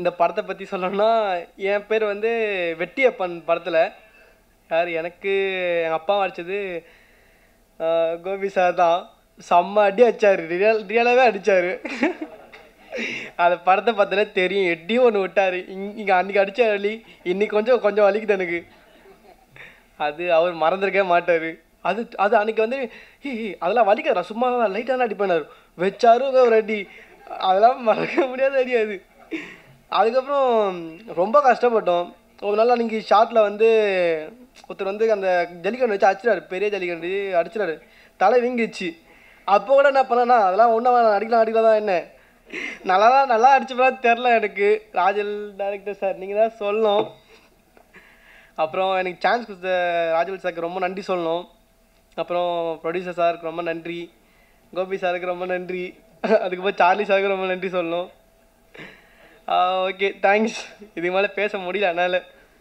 இந்த படத்தை பற்றி சொல்லணும்னா என் பேர் வந்து வெட்டியப்பன் படத்தில் யார் எனக்கு எங்கள் அப்பா அடித்தது கோபி சார் தான் செம்ம அடி அடிச்சார் ரியல் ரியலாகவே அடித்தார் அந்த படத்தை பார்த்தாலே தெரியும் எட்டியும் ஒன்று விட்டார் இங் இங்கே அன்றைக்கி அடித்த வலி இன்னைக்கு கொஞ்சம் கொஞ்சம் வலிக்குது எனக்கு அது அவர் மறந்துருக்கவே மாட்டார் அது அது அன்னைக்கு வந்து "ஏய், ஏய், அதெல்லாம் வலிக்காதா சும்மா லைட்டாக தான் அடிப்பானார் வச்சாரும் ஒரு அடி அதெல்லாம் மறக்க முடியாத அடி அது அதுக்கப்புறம் ரொம்ப கஷ்டப்பட்டோம் ஒரு நாள் அன்றைக்கி ஷார்ட்டில் வந்து ஒருத்தர் வந்து அந்த ஜல்லிக்கட்டு வச்சு அடிச்சிடாரு பெரிய ஜல்லிக்கட்டு அடிச்சிடாரு தலை வீங்கிடுச்சு அப்போ கூட என்ன பண்ணேன்னா அதெல்லாம் ஒன்றும் வேணாம் அடிக்கலாம் அடிக்கலாம் தான் என்ன நல்லா தான் நல்லா அடிச்சுப்பா தெரில எனக்கு ராஜல் டேரக்டர் சார் நீங்கள் தான் சொல்லணும் அப்புறம் எனக்கு சான்ஸ் கொடுத்த ராஜவேல் சாருக்கு ரொம்ப நன்றி சொல்லணும் அப்புறம் ப்ரொடியூசர் சாருக்கு ரொம்ப நன்றி கோபி சாருக்கு ரொம்ப நன்றி அதுக்கப்புறம் சார்லி சாருக்கு ரொம்ப நன்றி சொல்லணும் ஓகே தேங்க்ஸ் இதுக்கு மேலே பேச முடியல என்னால்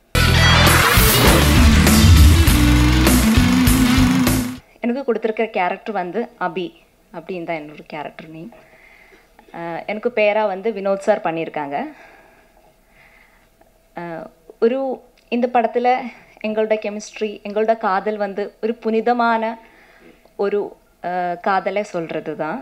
எனக்கு கொடுத்துருக்கிற கேரக்டர் வந்து அபி அப்படின்னு தான் என்னோட கேரக்டர் நேம் எனக்கு பேராக வந்து வினோத் சார் பண்ணியிருக்காங்க அஹ், ஒரு இந்த படத்தில் எங்களோட கெமிஸ்ட்ரி எங்களோட காதல் வந்து ஒரு புனிதமான ஒரு அஹ், காதலை சொல்கிறது தான்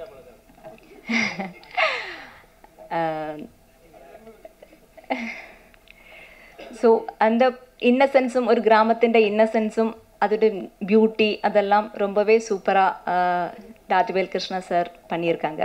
സോ அந்த இன்னசென்ஸும் ஒரு கிராமத்திൻ്റെ இன்னசென்ஸும் அதோட பியூட்டி அதெல்லாம் ரொம்பவே சூப்பராக ராஜவேல் கிருஷ்ணா சார் பண்ணியிருக்காங்க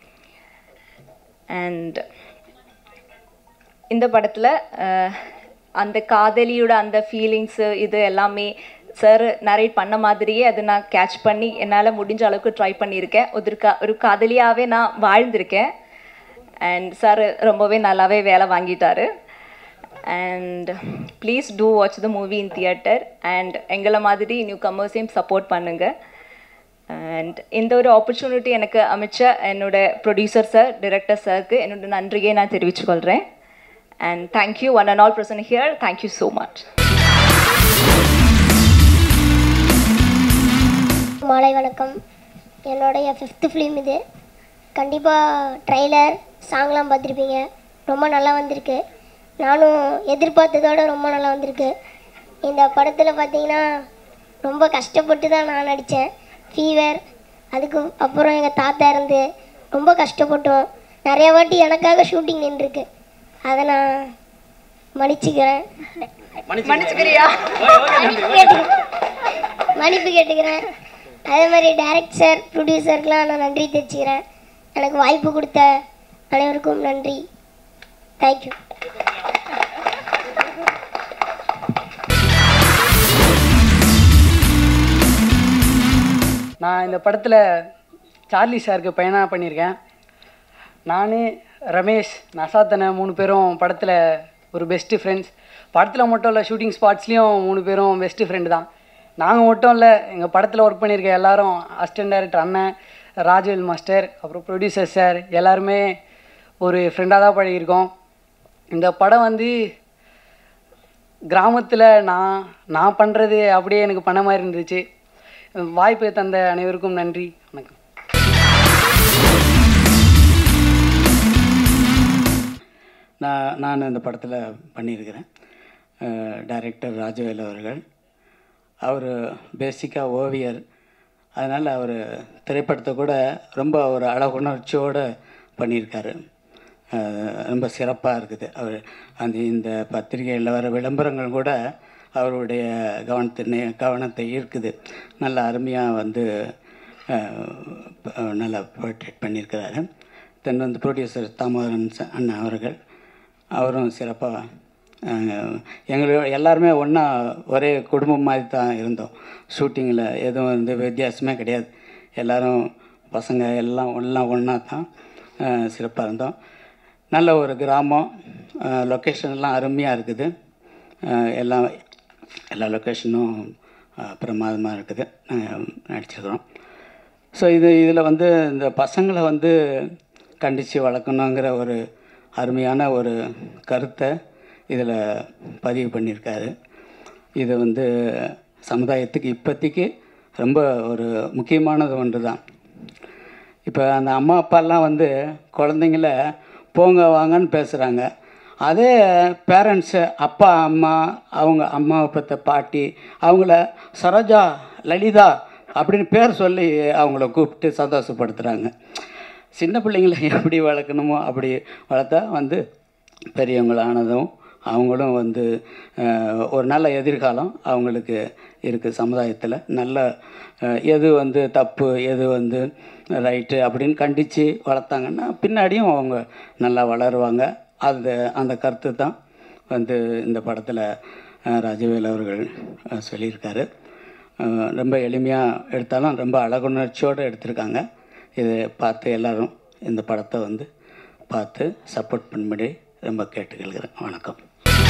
அண்ட் இந்த படத்தில் அந்த காதலியோட அந்த ஃபீலிங்ஸு இது எல்லாமே சார் நரேட் பண்ண மாதிரியே அதை நான் கேட்ச் பண்ணி என்னால் முடிஞ்ச அளவுக்கு ட்ரை பண்ணியிருக்கேன் ஒரு கா ஒரு காதலியாகவே நான் வாழ்ந்திருக்கேன் அண்ட் சார் ரொம்பவே நல்லாவே வேலை வாங்கிட்டாரு and please to watch the movie in theatre and எங்களை மாதிரி நியூ கமர்ஸையும் சப்போர்ட் பண்ணுங்கள் அண்ட் இந்த ஒரு ஆப்பர்ச்சுனிட்டி எனக்கு அமைச்ச என்னோட ப்ரொடியூசர் சார் டிரெக்டர் சாருக்கு என்னோட நன்றியை நான் தெரிவிச்சுக்கொள்கிறேன் and thank you one and all person here thank you so much மாலை வணக்கம் என்னுடைய ஃபிஃப்த்து ஃபிலிம் இது கண்டிப்பாக ட்ரைலர் சாங்லாம் பார்த்துருப்பீங்க ரொம்ப நல்லா வந்திருக்கு நானும் எதிர்பார்த்ததோட ரொம்ப நல்லா வந்திருக்கு இந்த படத்தில் பார்த்தீங்கன்னா ரொம்ப கஷ்டப்பட்டு தான் நான் நடித்தேன் ஃபீவர் அதுக்கு அப்புறம் எங்கள் தாத்தா இருந்து ரொம்ப கஷ்டப்பட்டோம் நிறைய வாட்டி எனக்காக ஷூட்டிங் நின்றுருக்கு அதை நான் மன்னிச்சுக்கிறேன் மன்னிச்சுக்கிறியா மன்னிப்பு கேட்டுக்கிறேன் மன்னிப்பு கேட்டுக்கிறேன் அதே மாதிரி டைரக்ட் சார் ப்ரொடியூசருக்கெலாம் நான் நன்றி தெரிவிச்சுக்கிறேன் எனக்கு வாய்ப்பு கொடுத்த அனைவருக்கும் நன்றி தேங்க்யூ நான் இந்த படத்தில் சார்லி சாருக்கு பையனாக பண்ணியிருக்கேன் நான் ரமேஷ் நசாத்தனை மூணு பேரும் படத்தில் ஒரு பெஸ்ட்டு ஃப்ரெண்ட்ஸ் படத்தில் மட்டும் இல்லை ஷூட்டிங் ஸ்பாட்ஸ்லேயும் மூணு பேரும் பெஸ்ட்டு ஃப்ரெண்டு தான் நாங்கள் மட்டும் இல்லை எங்கள் படத்தில் ஒர்க் பண்ணியிருக்க எல்லாரும் அசிஸ்டன்ட் டைரக்டர் அண்ணன் ராஜவேல் மாஸ்டர் அப்புறம் ப்ரொடியூசர் சார் எல்லாருமே ஒரு ஃப்ரெண்டாக தான் பழகியிருக்கோம் இந்த படம் வந்து கிராமத்தில் நான் நான் பண்ணுறது அப்படியே எனக்கு பண்ண மாதிரி இருந்துச்சு வாய்ப்பு தந்த அனைவருக்கும் நன்றி வணக்கம் நான் நான் இந்த படத்தில் பண்ணியிருக்கிறேன் டைரக்டர் ராஜவேல் அவர்கள் அவர் பேசிக்காக ஓவியர் அதனால் அவர் திரைப்படத்தை கூட ரொம்ப ஒரு அழகுணர்ச்சியோடு பண்ணியிருக்காரு அஹ், ரொம்ப சிறப்பாக இருக்குது அவர் அந்த இந்த பத்திரிகையில் வர விளம்பரங்கள் கூட அவருடைய கவனத்தினை கவனத்தை ஈர்க்குது நல்ல அருமையாக வந்து அஹ், ப- நல்லா போர்ட்ரேட் பண்ணியிருக்கிறாரு தென் வந்து ப்ரொடியூசர் தாமோதரன் ச- அண்ணா அவர்கள் அவரும் சிறப்பாக எங்களோட எல்லாருமே ஒன்றா ஒரே குடும்பம் மாதிரி தான் இருந்தோம் ஷூட்டிங்கில் எதுவும் வந்து வித்தியாசமே கிடையாது எல்லாரும் பசங்க எல்லாம் எல்லாம் ஒன்றா தான் சிறப்பாக இருந்தோம் நல்ல ஒரு கிராமம் லொக்கேஷன்லாம் அருமையாக இருக்குது அஹ், எல்லாம் எல்லா லொக்கேஷனும் பிரமாதமாக இருக்குது நாங்கள் நடிச்சிருக்கிறோம் ஸோ இது இதில் வந்து இந்த பசங்களை வந்து கண்டித்து வளர்க்கணுங்கிற ஒரு அருமையான ஒரு கருத்தை இதில் பதிவு பண்ணியிருக்காரு இது வந்து சமுதாயத்துக்கு இப்போதைக்கு ரொம்ப ஒரு முக்கியமானது ஒன்று தான் இப்போ அந்த அம்மா அப்பாலாம் வந்து குழந்தைங்கள போங்க வாங்கன்னு பேசுகிறாங்க அதே பேரண்ட்ஸு அப்பா அம்மா அவங்க அம்மாவை பெற்ற பாட்டி அவங்கள சரோஜா லலிதா அப்படின்னு பேர் சொல்லி அவங்கள கூப்பிட்டு சந்தோஷப்படுத்துகிறாங்க சின்ன பிள்ளைங்கள எப்படி வளர்க்கணுமோ அப்படி வளர்த்தா வந்து பெரியவங்களானதும் அவங்களும் வந்து அஹ், ஒரு நல்ல எதிர்காலம் அவங்களுக்கு இருக்குது சமுதாயத்தில் நல்ல அஹ், எது வந்து தப்பு எது வந்து ரைட்டு அப்படின்னு கண்டித்து வளர்த்தாங்கன்னா பின்னாடியும் அவங்க நல்லா வளருவாங்க அது அந்த கருத்து தான் வந்து இந்த படத்தில் ராஜவேல் அவர்கள் அஹ், சொல்லியிருக்காரு அஹ், ரொம்ப எளிமையாக எடுத்தாலும் ரொம்ப அழகுணர்ச்சியோடு எடுத்திருக்காங்க இதை பார்த்து எல்லாரும் இந்த படத்தை வந்து பார்த்து சப்போர்ட் பண்ணும்படி ரொம்ப கேட்டுக்கொள்கிறேன் வணக்கம்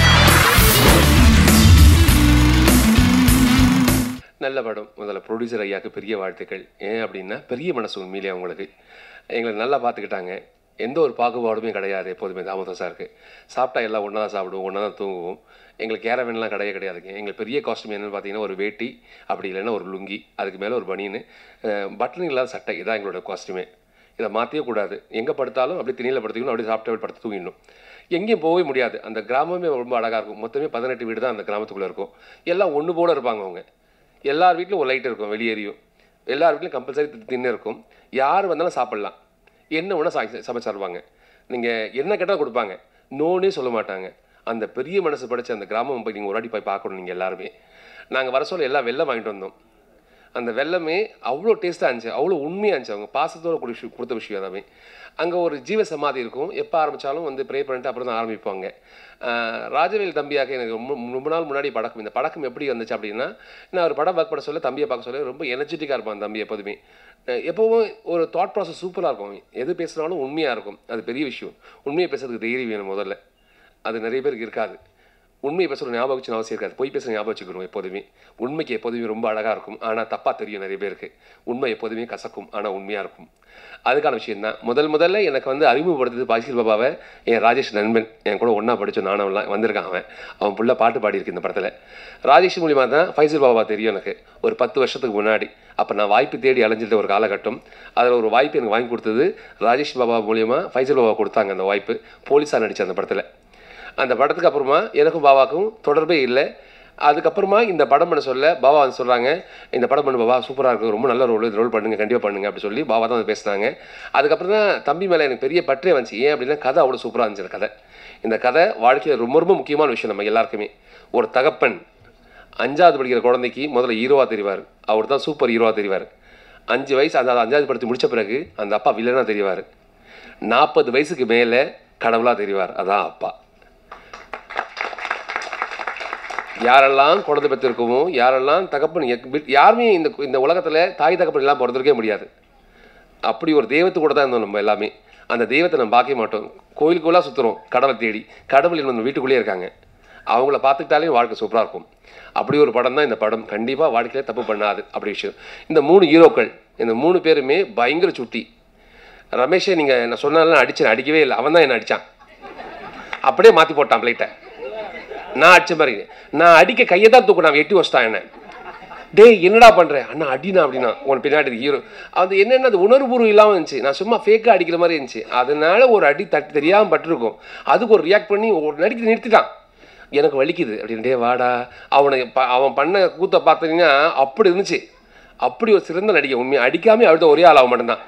நல்ல படம் முதல்ல ப்ரொடியூசர் ஐயாவுக்கு பெரிய வாழ்த்துக்கள் ஏன் அப்படின்னா பெரிய மனசு உண்மையிலே அவங்களுக்கு எங்களை நல்லா பார்த்துக்கிட்டாங்க எந்த ஒரு பாகுபாடுமே கிடையாது எப்போதுமே தாமோதர் சாருக்கு சாப்பிட்டா எல்லாம் ஒன்றா தான் சாப்பிடுவோம் ஒன்றா தான் தூங்குவோம் எங்களுக்கு கேரவன்லாம் கிடையவே கிடையாதுங்க எங்களுக்கு பெரிய காஸ்ட்யூம் என்னென்னு பார்த்தீங்கன்னா ஒரு வேட்டி அப்படி இல்லைன்னா ஒரு லுங்கி அதுக்கு மேலே ஒரு பனியனு பட்டன் இல்லாத சட்டை இதான் எங்களோட காஸ்ட்யூமே இதை மாற்றவே கூடாது எங்கே படுத்தாலும் அப்படியே திணியில் படுத்துக்கணும் அப்படியே சாப்பிட்டு படுத்து தூங்கிடணும் எங்கேயும் போகவே முடியாது அந்த கிராமமே ரொம்ப அழகாக இருக்கும் மொத்தமே பதினெட்டு வீடு தான் அந்த கிராமத்துக்குள்ளே இருக்கும் எல்லாம் ஒன்று போல இருப்பாங்க அவங்க எல்லார் வீட்லையும் ஒரு லைட் இருக்கும் வெளியேறியும் எல்லார் வீட்லையும் கம்பல்சரி தின்னு இருக்கும் யார் வந்தாலும் சாப்பிட்லாம் என்ன வேணால் சா சமைச்சு தருவாங்க நீங்கள் என்ன கேட்டால் கொடுப்பாங்க நோனே சொல்ல மாட்டாங்க அந்த பெரிய மனசு படைச்ச அந்த கிராமம் போய் நீங்கள் ஒரு வாட்டி போய் பார்க்கணும் நீங்கள் எல்லாருமே நாங்கள் வர சொல்ல எல்லாம் வெள்ளம் வாங்கிட்டு வந்தோம் அந்த வெள்ளமே அவ்வளோ டேஸ்ட்டாக இருந்துச்சு அவ்வளோ உண்மையாக இருந்துச்சு அவங்க பாசத்தோட கொடு விஷயம் கொடுத்த விஷயம் எல்லாமே அங்கே ஒரு ஜீவ சமாதி இருக்கும் எப்போ ஆரம்பித்தாலும் வந்து ப்ரே பண்ணிட்டு அப்புறம் தான் ஆரம்பிப்பாங்க ஆஹ் ராஜவேல் தம்பியாக எனக்கு ரொம்ப ரொம்ப நாள் முன்னாடி படக்கம் இந்த படக்கம் எப்படி வந்துச்சு அப்படின்னா நான் ஒரு படம் ஒர்க் பண்ண சொல்ல தம்பியை பார்க்க சொல்ல ரொம்ப எனர்ஜெட்டிக்காக இருப்பான் தம்பி எப்போதுமே அஹ் எப்பவும் ஒரு தாட் ப்ராசஸ் சூப்பராக இருக்கும் அவன். எது பேசுனாலும் உண்மையாக இருக்கும் அது பெரிய விஷயம் உண்மையை பேசுறதுக்கு தைரியம் வேணும் முதல்ல அது நிறைய பேருக்கு இருக்காது உண்மையை பேசுகிற ஞாபகம் வச்சு அவசியம் இருக்காது பொய் பேசுகிற ஞாபகம் வச்சுக்கணும் எப்போதுமே உண்மைக்கு எப்போதுமே ரொம்ப அழகாக இருக்கும் ஆனால் தப்பாக தெரியும் நிறைய பேருக்கு உண்மை எப்போதுமே கசக்கும் ஆனால் உண்மையாக இருக்கும் அதுக்கான விஷயம் தான் முதல் முதல்ல எனக்கு வந்து அறிமுகப்படுத்துது பாசில் பாபாவை என் ராஜேஷ் நண்பன் என் கூட ஒன்றா படித்த நானவெல்லாம் வந்திருக்கான் அவன் அவன் புள்ள பாட்டு பாடியிருக்கு இந்த படத்தில் ராஜேஷ் மூலிமா தான் ஃபைசல் பாபா தெரியும் எனக்கு ஒரு பத்து வருஷத்துக்கு முன்னாடி அப்போ நான் வாய்ப்பு தேடி அலைஞ்சிட்ட ஒரு காலகட்டம் அதில் ஒரு வாய்ப்பு எனக்கு வாங்கி கொடுத்தது ராஜேஷ் பாபா மூலியமா ஃபைசல் பாபா கொடுத்தாங்க அந்த வாய்ப்பு போலீஸாக நடித்த அந்த படத்தில் அந்த படத்துக்கு அப்புறமா எனக்கும் பாபாவுக்கும் தொடர்பே இல்லை அதுக்கப்புறமா இந்த படம் பண்ண சொல்ல பாபா வந்து சொல்கிறாங்க இந்த படம் பண்ணு பாபா சூப்பராக இருக்கும் ரொம்ப நல்ல ரோல் ரோல் பண்ணுங்க கண்டிப்பாக பண்ணுங்க அப்படி சொல்லி பாபா தான் வந்து பேசுனாங்க அதுக்கப்புறம் தான் தம்பி மேலே எனக்கு பெரிய பற்றே வந்துச்சு ஏன் அப்படின்னா கதை அவ்வளோ சூப்பராக இருந்துச்சு இந்த கதை இந்த கதை வாழ்க்கையில் ரொம்ப ரொம்ப முக்கியமான விஷயம் நம்ம எல்லாருக்குமே ஒரு தகப்பன் அஞ்சாவது படிக்கிற குழந்தைக்கு முதல்ல ஹீரோவாக தெரிவார் அவர் தான் சூப்பர் ஹீரோவாக தெரிவார் அஞ்சு வயசு அந்த அஞ்சாவது படித்து முடிச்ச பிறகு அந்த அப்பா வில்லனாக தெரிவார் நாற்பது வயசுக்கு மேலே கடவுளாக தெரிவார் அதான் அப்பா யாரெல்லாம் குழந்தை பெற்றிருக்கோமோ யாரெல்லாம் தகப்பன் எக்- வி- யாருமே இந்த இந்த உலகத்தில் தாய் தகப்பன் எல்லாம் பிறந்திருக்கவே முடியாது அப்படி ஒரு தெய்வத்து கூட தான் இருந்தோம் நம்ம எல்லாமே அந்த தெய்வத்தை நம்ம பார்க்க மாட்டோம் கோயிலுக்குள்ளே சுற்றுறோம் கடவுளை தேடி கடவுள் நம்ம வீட்டுக்குள்ளேயே இருக்காங்க அவங்கள பார்த்துக்கிட்டாலே வாழ்க்கை சூப்பராக இருக்கும் அப்படி ஒரு படம் தான் இந்த படம் கண்டிப்பாக வாழ்க்கையில் தப்பு பண்ணாது அப்படி விஷயம் இந்த மூணு ஹீரோக்கள் இந்த மூணு பேருமே பயங்கர சுட்டி ரமேஷை நீங்கள் நான் சொன்னாலும் அடிச்சேன் அடிக்கவே இல்லை அவன் தான் என்ன அடித்தான் அப்படியே மாற்றி போட்டான் பிளேட்டை நான் அடிச்ச மாதிரி நான் அடிக்க கையை தான் தூக்கினான் எட்டி வச்சிட்டான் என்ன டேய் என்னடா பண்ற அண்ணா அடினா அப்படின்னா உன் பின்னாடி ஹீரோ அது என்னென்ன அது உணர்வுபூர்வம் இல்லாமல் இருந்துச்சு நான் சும்மா ஃபேக்காக அடிக்கிற மாதிரி இருந்துச்சு அதனால ஒரு அடி தட்டி தெரியாமல் பட்டிருக்கும் அதுக்கு ஒரு ரியாக்ட் பண்ணி ஒரு நடிக்க நிறுத்திட்டான் எனக்கு வலிக்குது அப்படின்னு டே வாடா அவனை ப- அவன் பண்ண கூத்தை பார்த்தீங்கன்னா அப்படி இருந்துச்சு அப்படி ஒரு சிறந்த நடிகை உண்மையை அடிக்காமே அழுத ஒரே ஆள் அவன் மட்டும்தான்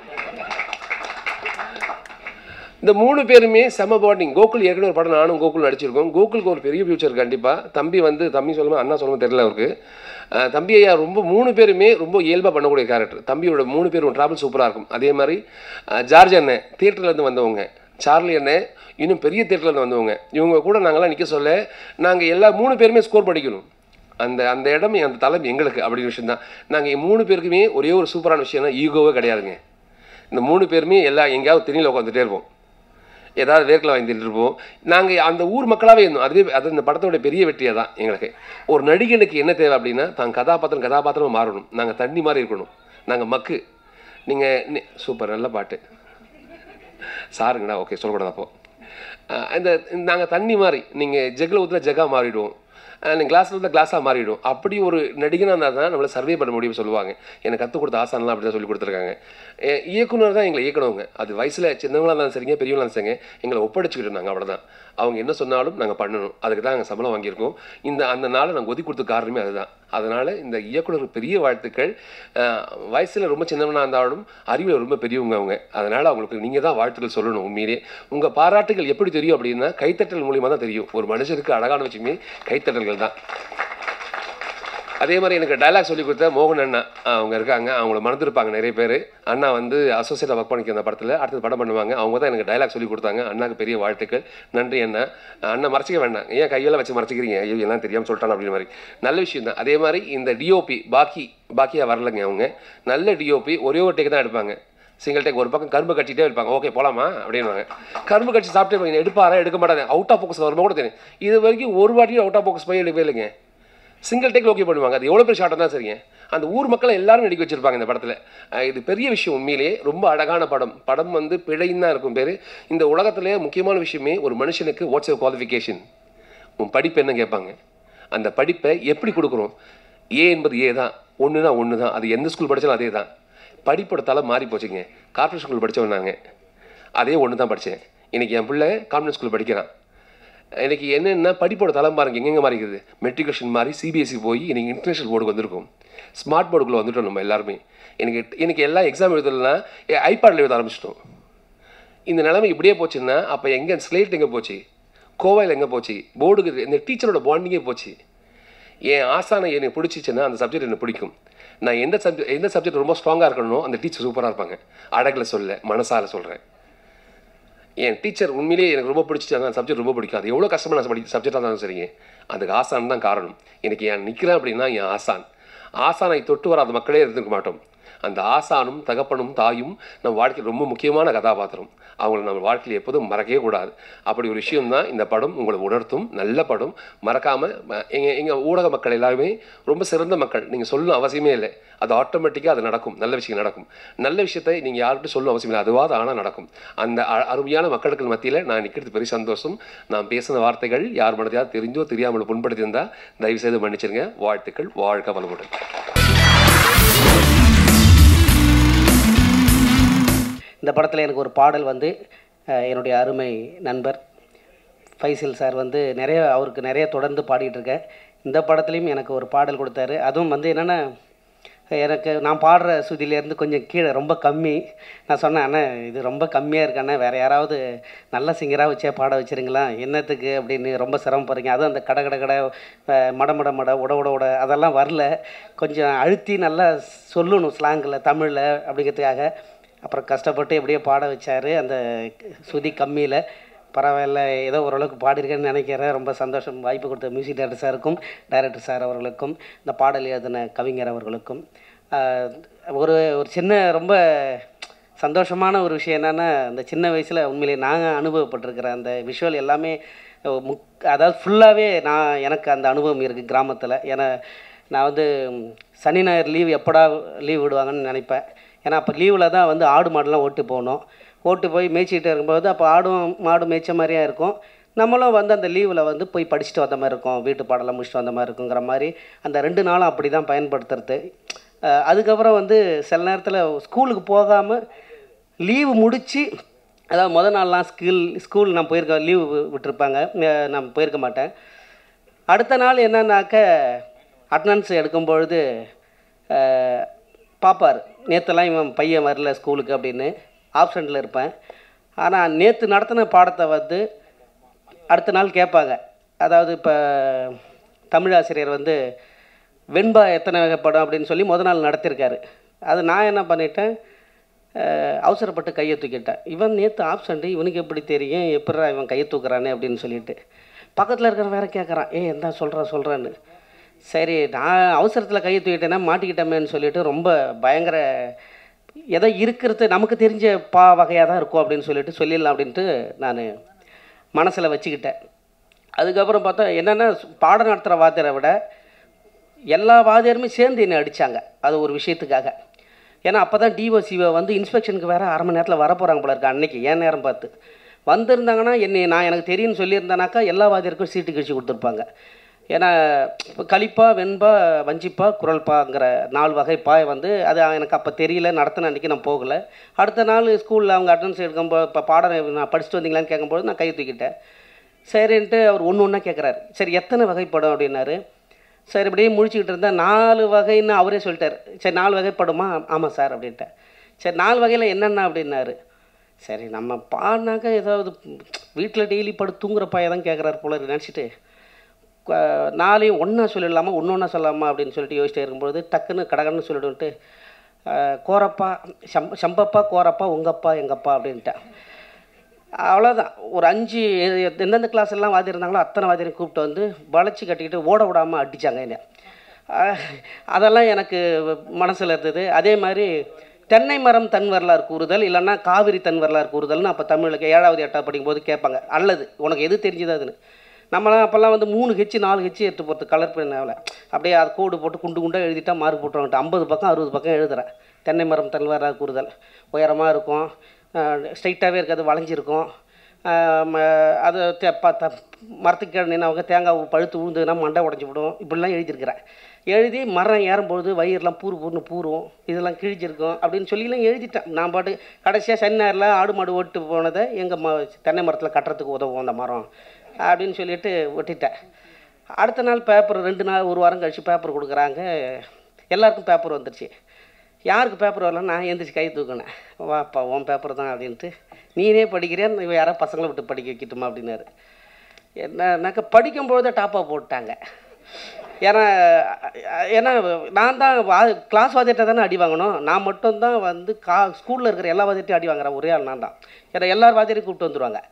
இந்த மூணு பேருமே செம பாண்டிங் கோகுல் ஏற்கனவே ஒரு படம் நானும் கோகுல் நடிச்சிருக்கோம் கோகுலுக்கு ஒரு பெரிய ஃபியூச்சர் கண்டிப்பாக தம்பி வந்து தம்பி சொல்லுமா அண்ணா சொல்லுமா தெரியல அவருக்கு அஹ் தம்பி ஐயா ரொம்ப மூணு பேருமே ரொம்ப இயல்பாக பண்ணக்கூடிய கேரக்டர் தம்பியோட மூணு பேரும் ட்ராவல் சூப்பராக இருக்கும் அதே மாதிரி அஹ் ஜார்ஜ் அண்ணன் தேட்டர்லேருந்து வந்தவங்க சார்லி அண்ணன் இன்னும் பெரிய தேட்டர்லேருந்து வந்தவங்க இவங்க கூட நாங்களாம் நிற்க சொல்ல நாங்கள் எல்லா மூணு பேருமே ஸ்கோர் படிக்கணும் அந்த அந்த இடம் அந்த தலைமை எங்களுக்கு அப்படிங்கிற விஷயம் தான் நாங்கள் மூணு பேருக்குமே ஒரே ஒரு சூப்பரான விஷயம்னா ஈகோவே கிடையாதுங்க இந்த மூணு பேருமே எல்லா எங்கேயாவது தெரியல உட்காந்துட்டே இருப்போம் ஏதாவது வேர்க்கில் வாங்கிட்டு இருப்போம் நாங்கள் அந்த ஊர் மக்களாகவே இருந்தோம் அதுவே அது இந்த படத்தோட பெரிய வெற்றியாக தான் எங்களுக்கு ஒரு நடிகனுக்கு என்ன தேவை அப்படின்னா தான் கதாபாத்திரம் கதாபாத்திரமாக மாறணும் நாங்கள் தண்ணி மாதிரி இருக்கணும் நாங்கள் மக்கு நீங்கள் சூப்பர் நல்ல பாட்டு சாருங்கண்ணா ஓகே சொல்லக்கூடாது அப்போ அஹ் இந்த நாங்கள் தண்ணி மாதிரி நீங்கள் ஜெகில் ஊற்றுல ஜெகா மாறிடுவோம் கிளாஸில் இருந்தால் கிளாஸாக மாறிடும் அப்படி ஒரு நடிகனாக இருந்தால் தான் நம்மளை சர்வே பண்ண முடியும் சொல்லுவாங்க எனக்கு கற்றுக் கொடுத்த ஆசானெலாம் அப்படி தான் சொல்லி கொடுத்துருக்காங்க எ- இயக்குனர் தான் எங்களை இயக்கணுங்க அது வயசில் சின்னவங்களாக இருந்தாலும் சரிங்க பெரியவங்களாக இருந்தாலும் சரிங்க எங்களை ஒப்படைச்சிக்கிட்டு நாங்கள் அவ்வளோதான் அவங்க என்ன சொன்னாலும் நாங்கள் பண்ணணும் அதுக்கு தான் நாங்கள் சம்பளம் வாங்கியிருக்கோம் இந்த அந்த நாளை நாங்கள் ஒதுக்கி கொடுத்த காரணமே அதுதான் அதனால் இந்த இயக்குனருக்கு பெரிய வாழ்த்துக்கள் வயசில் ரொம்ப சின்னவனாக இருந்தாலும் அறிவில் ரொம்ப பெரியவங்க அவங்க அதனால் அவங்களுக்கு நீங்கள் தான் வாழ்த்துக்கள் சொல்லணும் உண்மையிலே உங்கள் பாராட்டுகள் எப்படி தெரியும் அப்படின்னா கைத்தட்டல் மூலியமாக தான் தெரியும் ஒரு மனுஷனுக்கு அழகான விஷயமே கைத்தட்டல்கள் தான் அதே மாதிரி எனக்கு டயலாக் சொல்லி கொடுத்த மோகன் அண்ணா அவங்க இருக்காங்க அவங்கள மறந்துருப்பாங்க நிறைய பேர் அண்ணா வந்து அசோசியேட்டாக ஒர்க் பண்ணிக்க அந்த படத்தில் அடுத்தது படம் பண்ணுவாங்க அவங்க தான் எனக்கு டயலாக் சொல்லி கொடுத்தாங்க அண்ணாக்கு பெரிய வாழ்த்துக்கள் நன்றி அண்ணா அண்ணா மறைச்சிக்க வேண்டாம் ஏன் கையெல்லாம் வச்சு மறைச்சிக்கிறீங்க ஐயோ எல்லாம் தெரியாமல் சொல்லிட்டாங்க அப்படின்ற மாதிரி நல்ல விஷயம் தான் அதே மாதிரி இந்த டிஓபி பாக்கி பாக்கியாக வரலைங்க அவங்க நல்ல டிஓபி ஒரே ஒரு டேக் தான் எடுப்பாங்க சிங்கிள் டேக் ஒரு பக்கம் கரும்பு கட்டிட்டே இருப்பாங்க ஓகே போலாமா அப்படின்வாங்க கரும்பு கட்சி சாப்பிட்டே இருப்பாங்க எடுப்பாரா எடுக்க மாட்டாங்க அவுட் ஆஃப் ஃபோக்கஸ் வரும்போது கூட தெரியும் இது வரைக்கும் ஒரு வாட்டியும் அவுட் ஆஃப் ஃபோக்கஸ் போய் எடுக்கவே இல்லைங்க சிங்கிள் டேக்கில் ஓகே பண்ணுவாங்க அது எவ்வளோ பெரிய ஷாட்டாக தான் சரிங்க அந்த ஊர் மக்களை எல்லாரும் நடிக்க வச்சிருப்பாங்க இந்த படத்தில் அஹ் இது பெரிய விஷயம் உண்மையிலேயே ரொம்ப அழகான படம் படம் வந்து பிழைன்னு தான் இருக்கும் பேர் இந்த உலகத்திலே முக்கியமான விஷயமே ஒரு மனுஷனுக்கு வாட்ஸ் குவாலிஃபிகேஷன் உன் படிப்பு என்ன கேட்பாங்க அந்த படிப்பை எப்படி கொடுக்குறோம் ஏ என்பது ஏ தான் ஒன்றுனா ஒன்று தான் அது எந்த ஸ்கூல் படித்தாலும் அதே தான் படிப்போட தலை மாறி போச்சுங்க கார்ப்பரேட் ஸ்கூல் படித்தவன் நாங்கள் அதே ஒன்று தான் படித்தேன் இன்னைக்கு என் பிள்ளை கான்வென்ட் ஸ்கூல் படிக்கிறான் எனக்கு என்னென்னா படிப்போட தளம் பாருங்க எங்கெங்கே மாறிக்குது மெட்ரிகுலேஷன் மாதிரி சிபிஎஸ்சி போய் இன்னைக்கு இன்டர்நேஷனல் போர்டுக்கு வந்திருக்கும் ஸ்மார்ட் போர்டுக்குள்ளே வந்துட்டோம் நம்ம எல்லாருமே எனக்கு எனக்கு எல்லா எக்ஸாம் எழுதலைன்னா ஐபேடில் எழுத ஆரம்பிச்சிட்டோம் இந்த நிலைமை இப்படியே போச்சுன்னா அப்போ எங்கே ஸ்லேட் எங்கே போச்சு கோவையில் எங்கே போச்சு போர்டுக்கு இந்த டீச்சரோட பாண்டிங்கே போச்சு என் ஆசானை எனக்கு பிடிச்சிச்சுன்னா அந்த சப்ஜெக்ட் எனக்கு பிடிக்கும் நான் எந்த சப்ஜெக்ட் எந்த சப்ஜெக்ட் ரொம்ப ஸ்ட்ராங்காக இருக்கணுமோ அந்த டீச்சர் சூப்பராக இருப்பாங்க அடகில் சொல்ல மனசால சொல்கிறேன் என் டீச்சர் உண்மையிலேயே எனக்கு ரொம்ப பிடிச்சிச்சு அந்த சப்ஜெக்ட் ரொம்ப பிடிக்கும் அது எவ்வளோ கஷ்டமான படி சப்ஜெக்டாக இருந்தாலும் சரிங்க அதுக்கு ஆசான் தான் காரணம் எனக்கு என் நிற்கிறேன் அப்படின்னா என் ஆசான் ஆசானை தொட்டு வராத மக்களே இருந்திருக்க மாட்டோம் அந்த ஆசானும் தகப்பனும் தாயும் நம்ம வாழ்க்கையில் ரொம்ப முக்கியமான கதாபாத்திரம் அவங்கள நம்ம வாழ்க்கையில் எப்போதும் மறக்கவே கூடாது அப்படி ஒரு விஷயம் தான் இந்த படம் உங்களை உணர்த்தும் நல்ல படம் மறக்காமல் எங்கள் எங்கள் ஊடக மக்கள் எல்லாருமே ரொம்ப சிறந்த மக்கள் நீங்கள் சொல்லணும் அவசியமே இல்லை அது ஆட்டோமேட்டிக்காக அது நடக்கும் நல்ல விஷயம் நடக்கும் நல்ல விஷயத்தை நீங்கள் யார்கிட்ட சொல்லணும் அவசியம் இல்லை அதுவாக ஆனால் நடக்கும் அந்த அ- அருமையான மக்களுக்கு மத்தியில் நான் நிற்கிறது பெரிய சந்தோஷம் நான் பேசின வார்த்தைகள் யார் மனதையாவது தெரிஞ்சோ தெரியாமல் புண்படுத்தியிருந்தால் தயவு செய்து மன்னிச்சிருங்க வாழ்த்துக்கள் வாழ்க வளமுடன் இந்த படத்தில் எனக்கு ஒரு பாடல் வந்து அஹ், என்னுடைய அருமை நண்பர் ஃபைசில் சார் வந்து நிறைய அவருக்கு நிறைய தொடர்ந்து பாடிட்டு இருக்கேன் இந்த படத்துலையும் எனக்கு ஒரு பாடல் கொடுத்தாரு அதுவும் வந்து என்னென்னா எனக்கு நான் பாடுற சுதியிலேருந்து கொஞ்சம் கீழே ரொம்ப கம்மி நான் சொன்னேன் அண்ணா இது ரொம்ப கம்மியாக இருக்கு அண்ணா வேறு யாராவது நல்ல சிங்கராக வச்சே பாட வச்சிருங்களா என்னத்துக்கு அப்படின்னு ரொம்ப சிரமப்படுறீங்க அதுவும் அந்த கட கட கட அஹ், மட மட மட உட உட உட அதெல்லாம் வரல கொஞ்சம் அழுத்தி நல்லா சொல்லணும் ஸ்லாங்கில் தமிழில் அப்படிங்கிறதுக்காக அப்புறம் கஷ்டப்பட்டு எப்படியோ பாட வச்சார் அந்த சுதி கம்மியில் பரவாயில்ல ஏதோ ஓரளவுக்கு பாடியிருக்கேன்னு நினைக்கிறேன் ரொம்ப சந்தோஷம் வாய்ப்பு கொடுத்த மியூசிக் டைரக்டர் சாருக்கும் டைரக்டர் சார் அவர்களுக்கும் இந்த பாடல் எழுதின கவிஞர் அவர்களுக்கும் ஆஹ், ஒரு ஒரு சின்ன ரொம்ப சந்தோஷமான ஒரு விஷயம் என்னென்னா இந்த சின்ன வயசில் உண்மையிலே நாங்கள் அனுபவப்பட்டிருக்கிற அந்த விஷுவல் எல்லாமே அஹ், முக் அதாவது ஃபுல்லாகவே நான் எனக்கு அந்த அனுபவம் இருக்குது கிராமத்தில் ஏன்னா நான் வந்து ம், சனி ஞாயிறு லீவ் எப்படா லீவ் விடுவாங்கன்னு நினைப்பேன் ஏன்னா அப்போ லீவில் தான் வந்து ஆடு மாடுலாம் ஓட்டு போகணும் ஓட்டு போய் மேய்ச்சிக்கிட்டு இருக்கும்போது அப்போ ஆடும் மாடு மேய்ச்ச மாதிரியா இருக்கும் நம்மளும் வந்து அந்த லீவில் வந்து போய் படிச்சுட்டு வந்த மாதிரி இருக்கும் வீட்டு பாடலாம் முடிச்சுட்டு வந்த மாதிரி இருக்குங்கிற மாதிரி அந்த ரெண்டு நாளும் அப்படி தான் பயன்படுத்துறது அஹ் அதுக்கப்புறம் வந்து சில நேரத்தில் ஸ்கூலுக்கு போகாமல் லீவு முடித்து அதாவது முத நாள்லாம் ஸ்கூல் ஸ்கூல் நான் போயிருக்க லீவு விட்டுருப்பாங்க அஹ் நான் போயிருக்க மாட்டேன் அடுத்த நாள் என்னன்னாக்க அட்டனன்ஸ் எடுக்கும் பொழுது அஹ், பார்ப்பார் நேற்றுலாம் இவன் பையன் வரல ஸ்கூலுக்கு அப்படின்னு ஆப்ஷனில் இருப்பேன் ஆனால் நேற்று நடத்தின பாடத்தை வந்து அடுத்த நாள் கேட்பாங்க அதாவது இப்போ தமிழாசிரியர் வந்து வெண்பா எத்தனை வகைப்படும் அப்படின்னு சொல்லி முத நாள் நடத்தியிருக்காரு அது நான் என்ன பண்ணிட்டேன் அஹ், அவசரப்பட்டு கையை தூக்கிட்டேன் இவன் நேற்று ஆப்சண்ட்டு இவனுக்கு எப்படி தெரியும் எப்படிடா இவன் கையை தூக்குறானே அப்படின்னு சொல்லிட்டு பக்கத்தில் இருக்கிற வேற கேட்குறான் ஏய் என்ன சொல்கிறான் சொல்கிறான்னு சரி நான் அவசரத்தில் கையை தூக்கிட்டேன்னா மாட்டிக்கிட்டோமேன்னு சொல்லிட்டு ரொம்ப பயங்கர எதோ இருக்கிறது நமக்கு தெரிஞ்ச பா வகையாக தான் இருக்கும் அப்படின்னு சொல்லிட்டு சொல்லிடலாம் அப்படின்ட்டு நான் மனசில் வச்சுக்கிட்டேன் அதுக்கப்புறம் பார்த்தா என்னென்னா பாடம் நடத்துகிற வாத்தியரை விட எல்லா வாத்தியாருமே சேர்ந்து என்னை அடித்தாங்க அது ஒரு விஷயத்துக்காக ஏன்னா அப்போ தான் டிஓசிவை வந்து இன்ஸ்பெக்ஷனுக்கு வேறு அரை மணி நேரத்தில் வர போகிறாங்க போல இருக்கு அன்னைக்கு ஏன் நேரம் பார்த்து வந்திருந்தாங்கன்னா என்னை நான் எனக்கு தெரியும்னு சொல்லியிருந்தேனாக்கா எல்லா வாத்தியருக்கும் சீட்டு கழிச்சு கொடுத்துருப்பாங்க ஏன்னா இப்போ களிப்பா வெண்பா வஞ்சிப்பா குரல்பாங்கிற நாலு வகை பாய் வந்து அது எனக்கு அப்போ தெரியல நடத்தின அன்றைக்கி நான் போகலை அடுத்த நாள் ஸ்கூலில் அவங்க அட்டன்ஸ் எடுக்கும்போது இப்போ பாடம் நான் படிச்சுட்டு வந்தீங்களான்னு கேட்கும்போது நான் கை தூக்கிட்டேன் சரின்ட்டு அவர் ஒன்று ஒன்றா கேட்குறாரு சரி எத்தனை வகைப்படும் அப்படின்னாரு சரி இப்படியே முழிச்சுக்கிட்டு இருந்தால் நாலு வகைன்னு அவரே சொல்லிட்டார் சரி நாலு வகைப்படுமா ஆமாம் சார் அப்படின்ட்டேன் சரி நாலு வகையில் என்னென்ன அப்படின்னாரு சரி நம்ம பாடினாக்க ஏதாவது வீட்டில் டெய்லி படு தூங்குற பாயை தான் கேட்குறாரு போல நினச்சிட்டு நாளையும் ஒன்றா சொல்லிடலாமா ஒன்று ஒன்றா சொல்லலாமா அப்படின்னு சொல்லிட்டு யோசிச்சுட்டே இருக்கும்போது டக்குன்னு கடகடன்னு சொல்லிடுன்ட்டு அஹ், கோரப்பா சம் சம்பப்பா கோரப்பா உங்கப்பா எங்கப்பா அப்படின்ட்டேன் அவ்வளோதான் ஒரு அஞ்சு எ- எந்தெந்த கிளாஸ் எல்லாம் வாதி இருந்தாங்களோ அத்தனை வாதியரையும் கூப்பிட்டு வந்து வளைச்சி கட்டிக்கிட்டு ஓட விடாமல் அடித்தாங்க என்ன அஹ், அதெல்லாம் எனக்கு மனசில் இருந்தது அதே மாதிரி தென்னை மரம் தன் வரலாறு கூறுதல் இல்லைன்னா காவிரி தன் வரலாறு கூறுதல்னு அப்போ தமிழுக்கு ஏழாவது எட்டாவது படிக்கும்போது கேட்பாங்க அல்லது உனக்கு எது தெரிஞ்சுது அதுன்னு நம்மளாம் அப்போல்லாம் வந்து மூணு ஹெச்சு நாலு ஹெச்சு எடுத்து போகிறது கலர் பெண்ணாவில் அப்படியே அது கோடு போட்டு குண்டு குண்டாக எழுதிட்டா மார்க் போட்டுருவாங்க ஐம்பது பக்கம் அறுபது பக்கம் எழுதுறேன் தென்னை மரம் தன் வரலாறு கூறுதல் உயரமாக இருக்கும் ஸ்ட்ரைட்டாகவே இருக்காது வளைஞ்சிருக்கும் ஆஹ் ம- அது தே- ப- த- மரத்துக்கு கீழே நின்னவங்க தேங்காய் பழுத்து விழுந்ததுன்னா மண்டை உடஞ்சி விடும் இப்படிலாம் எழுதியிருக்கிறேன் எழுதி மரம் ஏறும்பொழுது வயிறுலாம் பூரு பூர்னு பூரும் இதெல்லாம் கிழிச்சிருக்கும் அப்படின்னு சொல்லிலாம் எழுதிட்டேன் நான் பாட்டு கடைசியாக சனி ஞாயிறில் ஆடு மாடு ஓட்டு போனதை எங்கள் ம தென்னை மரத்தில் கட்டுறதுக்கு உதவும் அந்த மரம் அப்படின்னு சொல்லிட்டு விட்டுட்டேன் அடுத்த நாள் பேப்பர் ரெண்டு நாள் ஒரு வாரம் கழித்து பேப்பர் கொடுக்குறாங்க எல்லாருக்கும் பேப்பர் வந்துருச்சு யாருக்கு பேப்பர் வரல நான் எந்திரிச்சு கை தூக்கினேன் வாப்பா உன் பேப்பர் தான் அப்படின்ட்டு நீனே படிக்கிறேன் இவன் யாரோ பசங்களை விட்டு படிக்க வைக்கட்டுமா அப்படின்னாரு என்னன்னாக்க படிக்கும்பொழுதே டாப்பாக போட்டாங்க ஏன்னா ஏன்னா நான் தான் வா கிளாஸ் வாத்தியிட்ட தானே அடி வாங்கணும் நான் மட்டும்தான் வந்து கா ஸ்கூலில் இருக்கிற எல்லா வாத்தியிட்டையும் அடி வாங்குறேன் ஒரே ஆள் நான் தான் ஏன்னா எல்லார் வாத்தியரையும் கூப்பிட்டு வந்துருவாங்க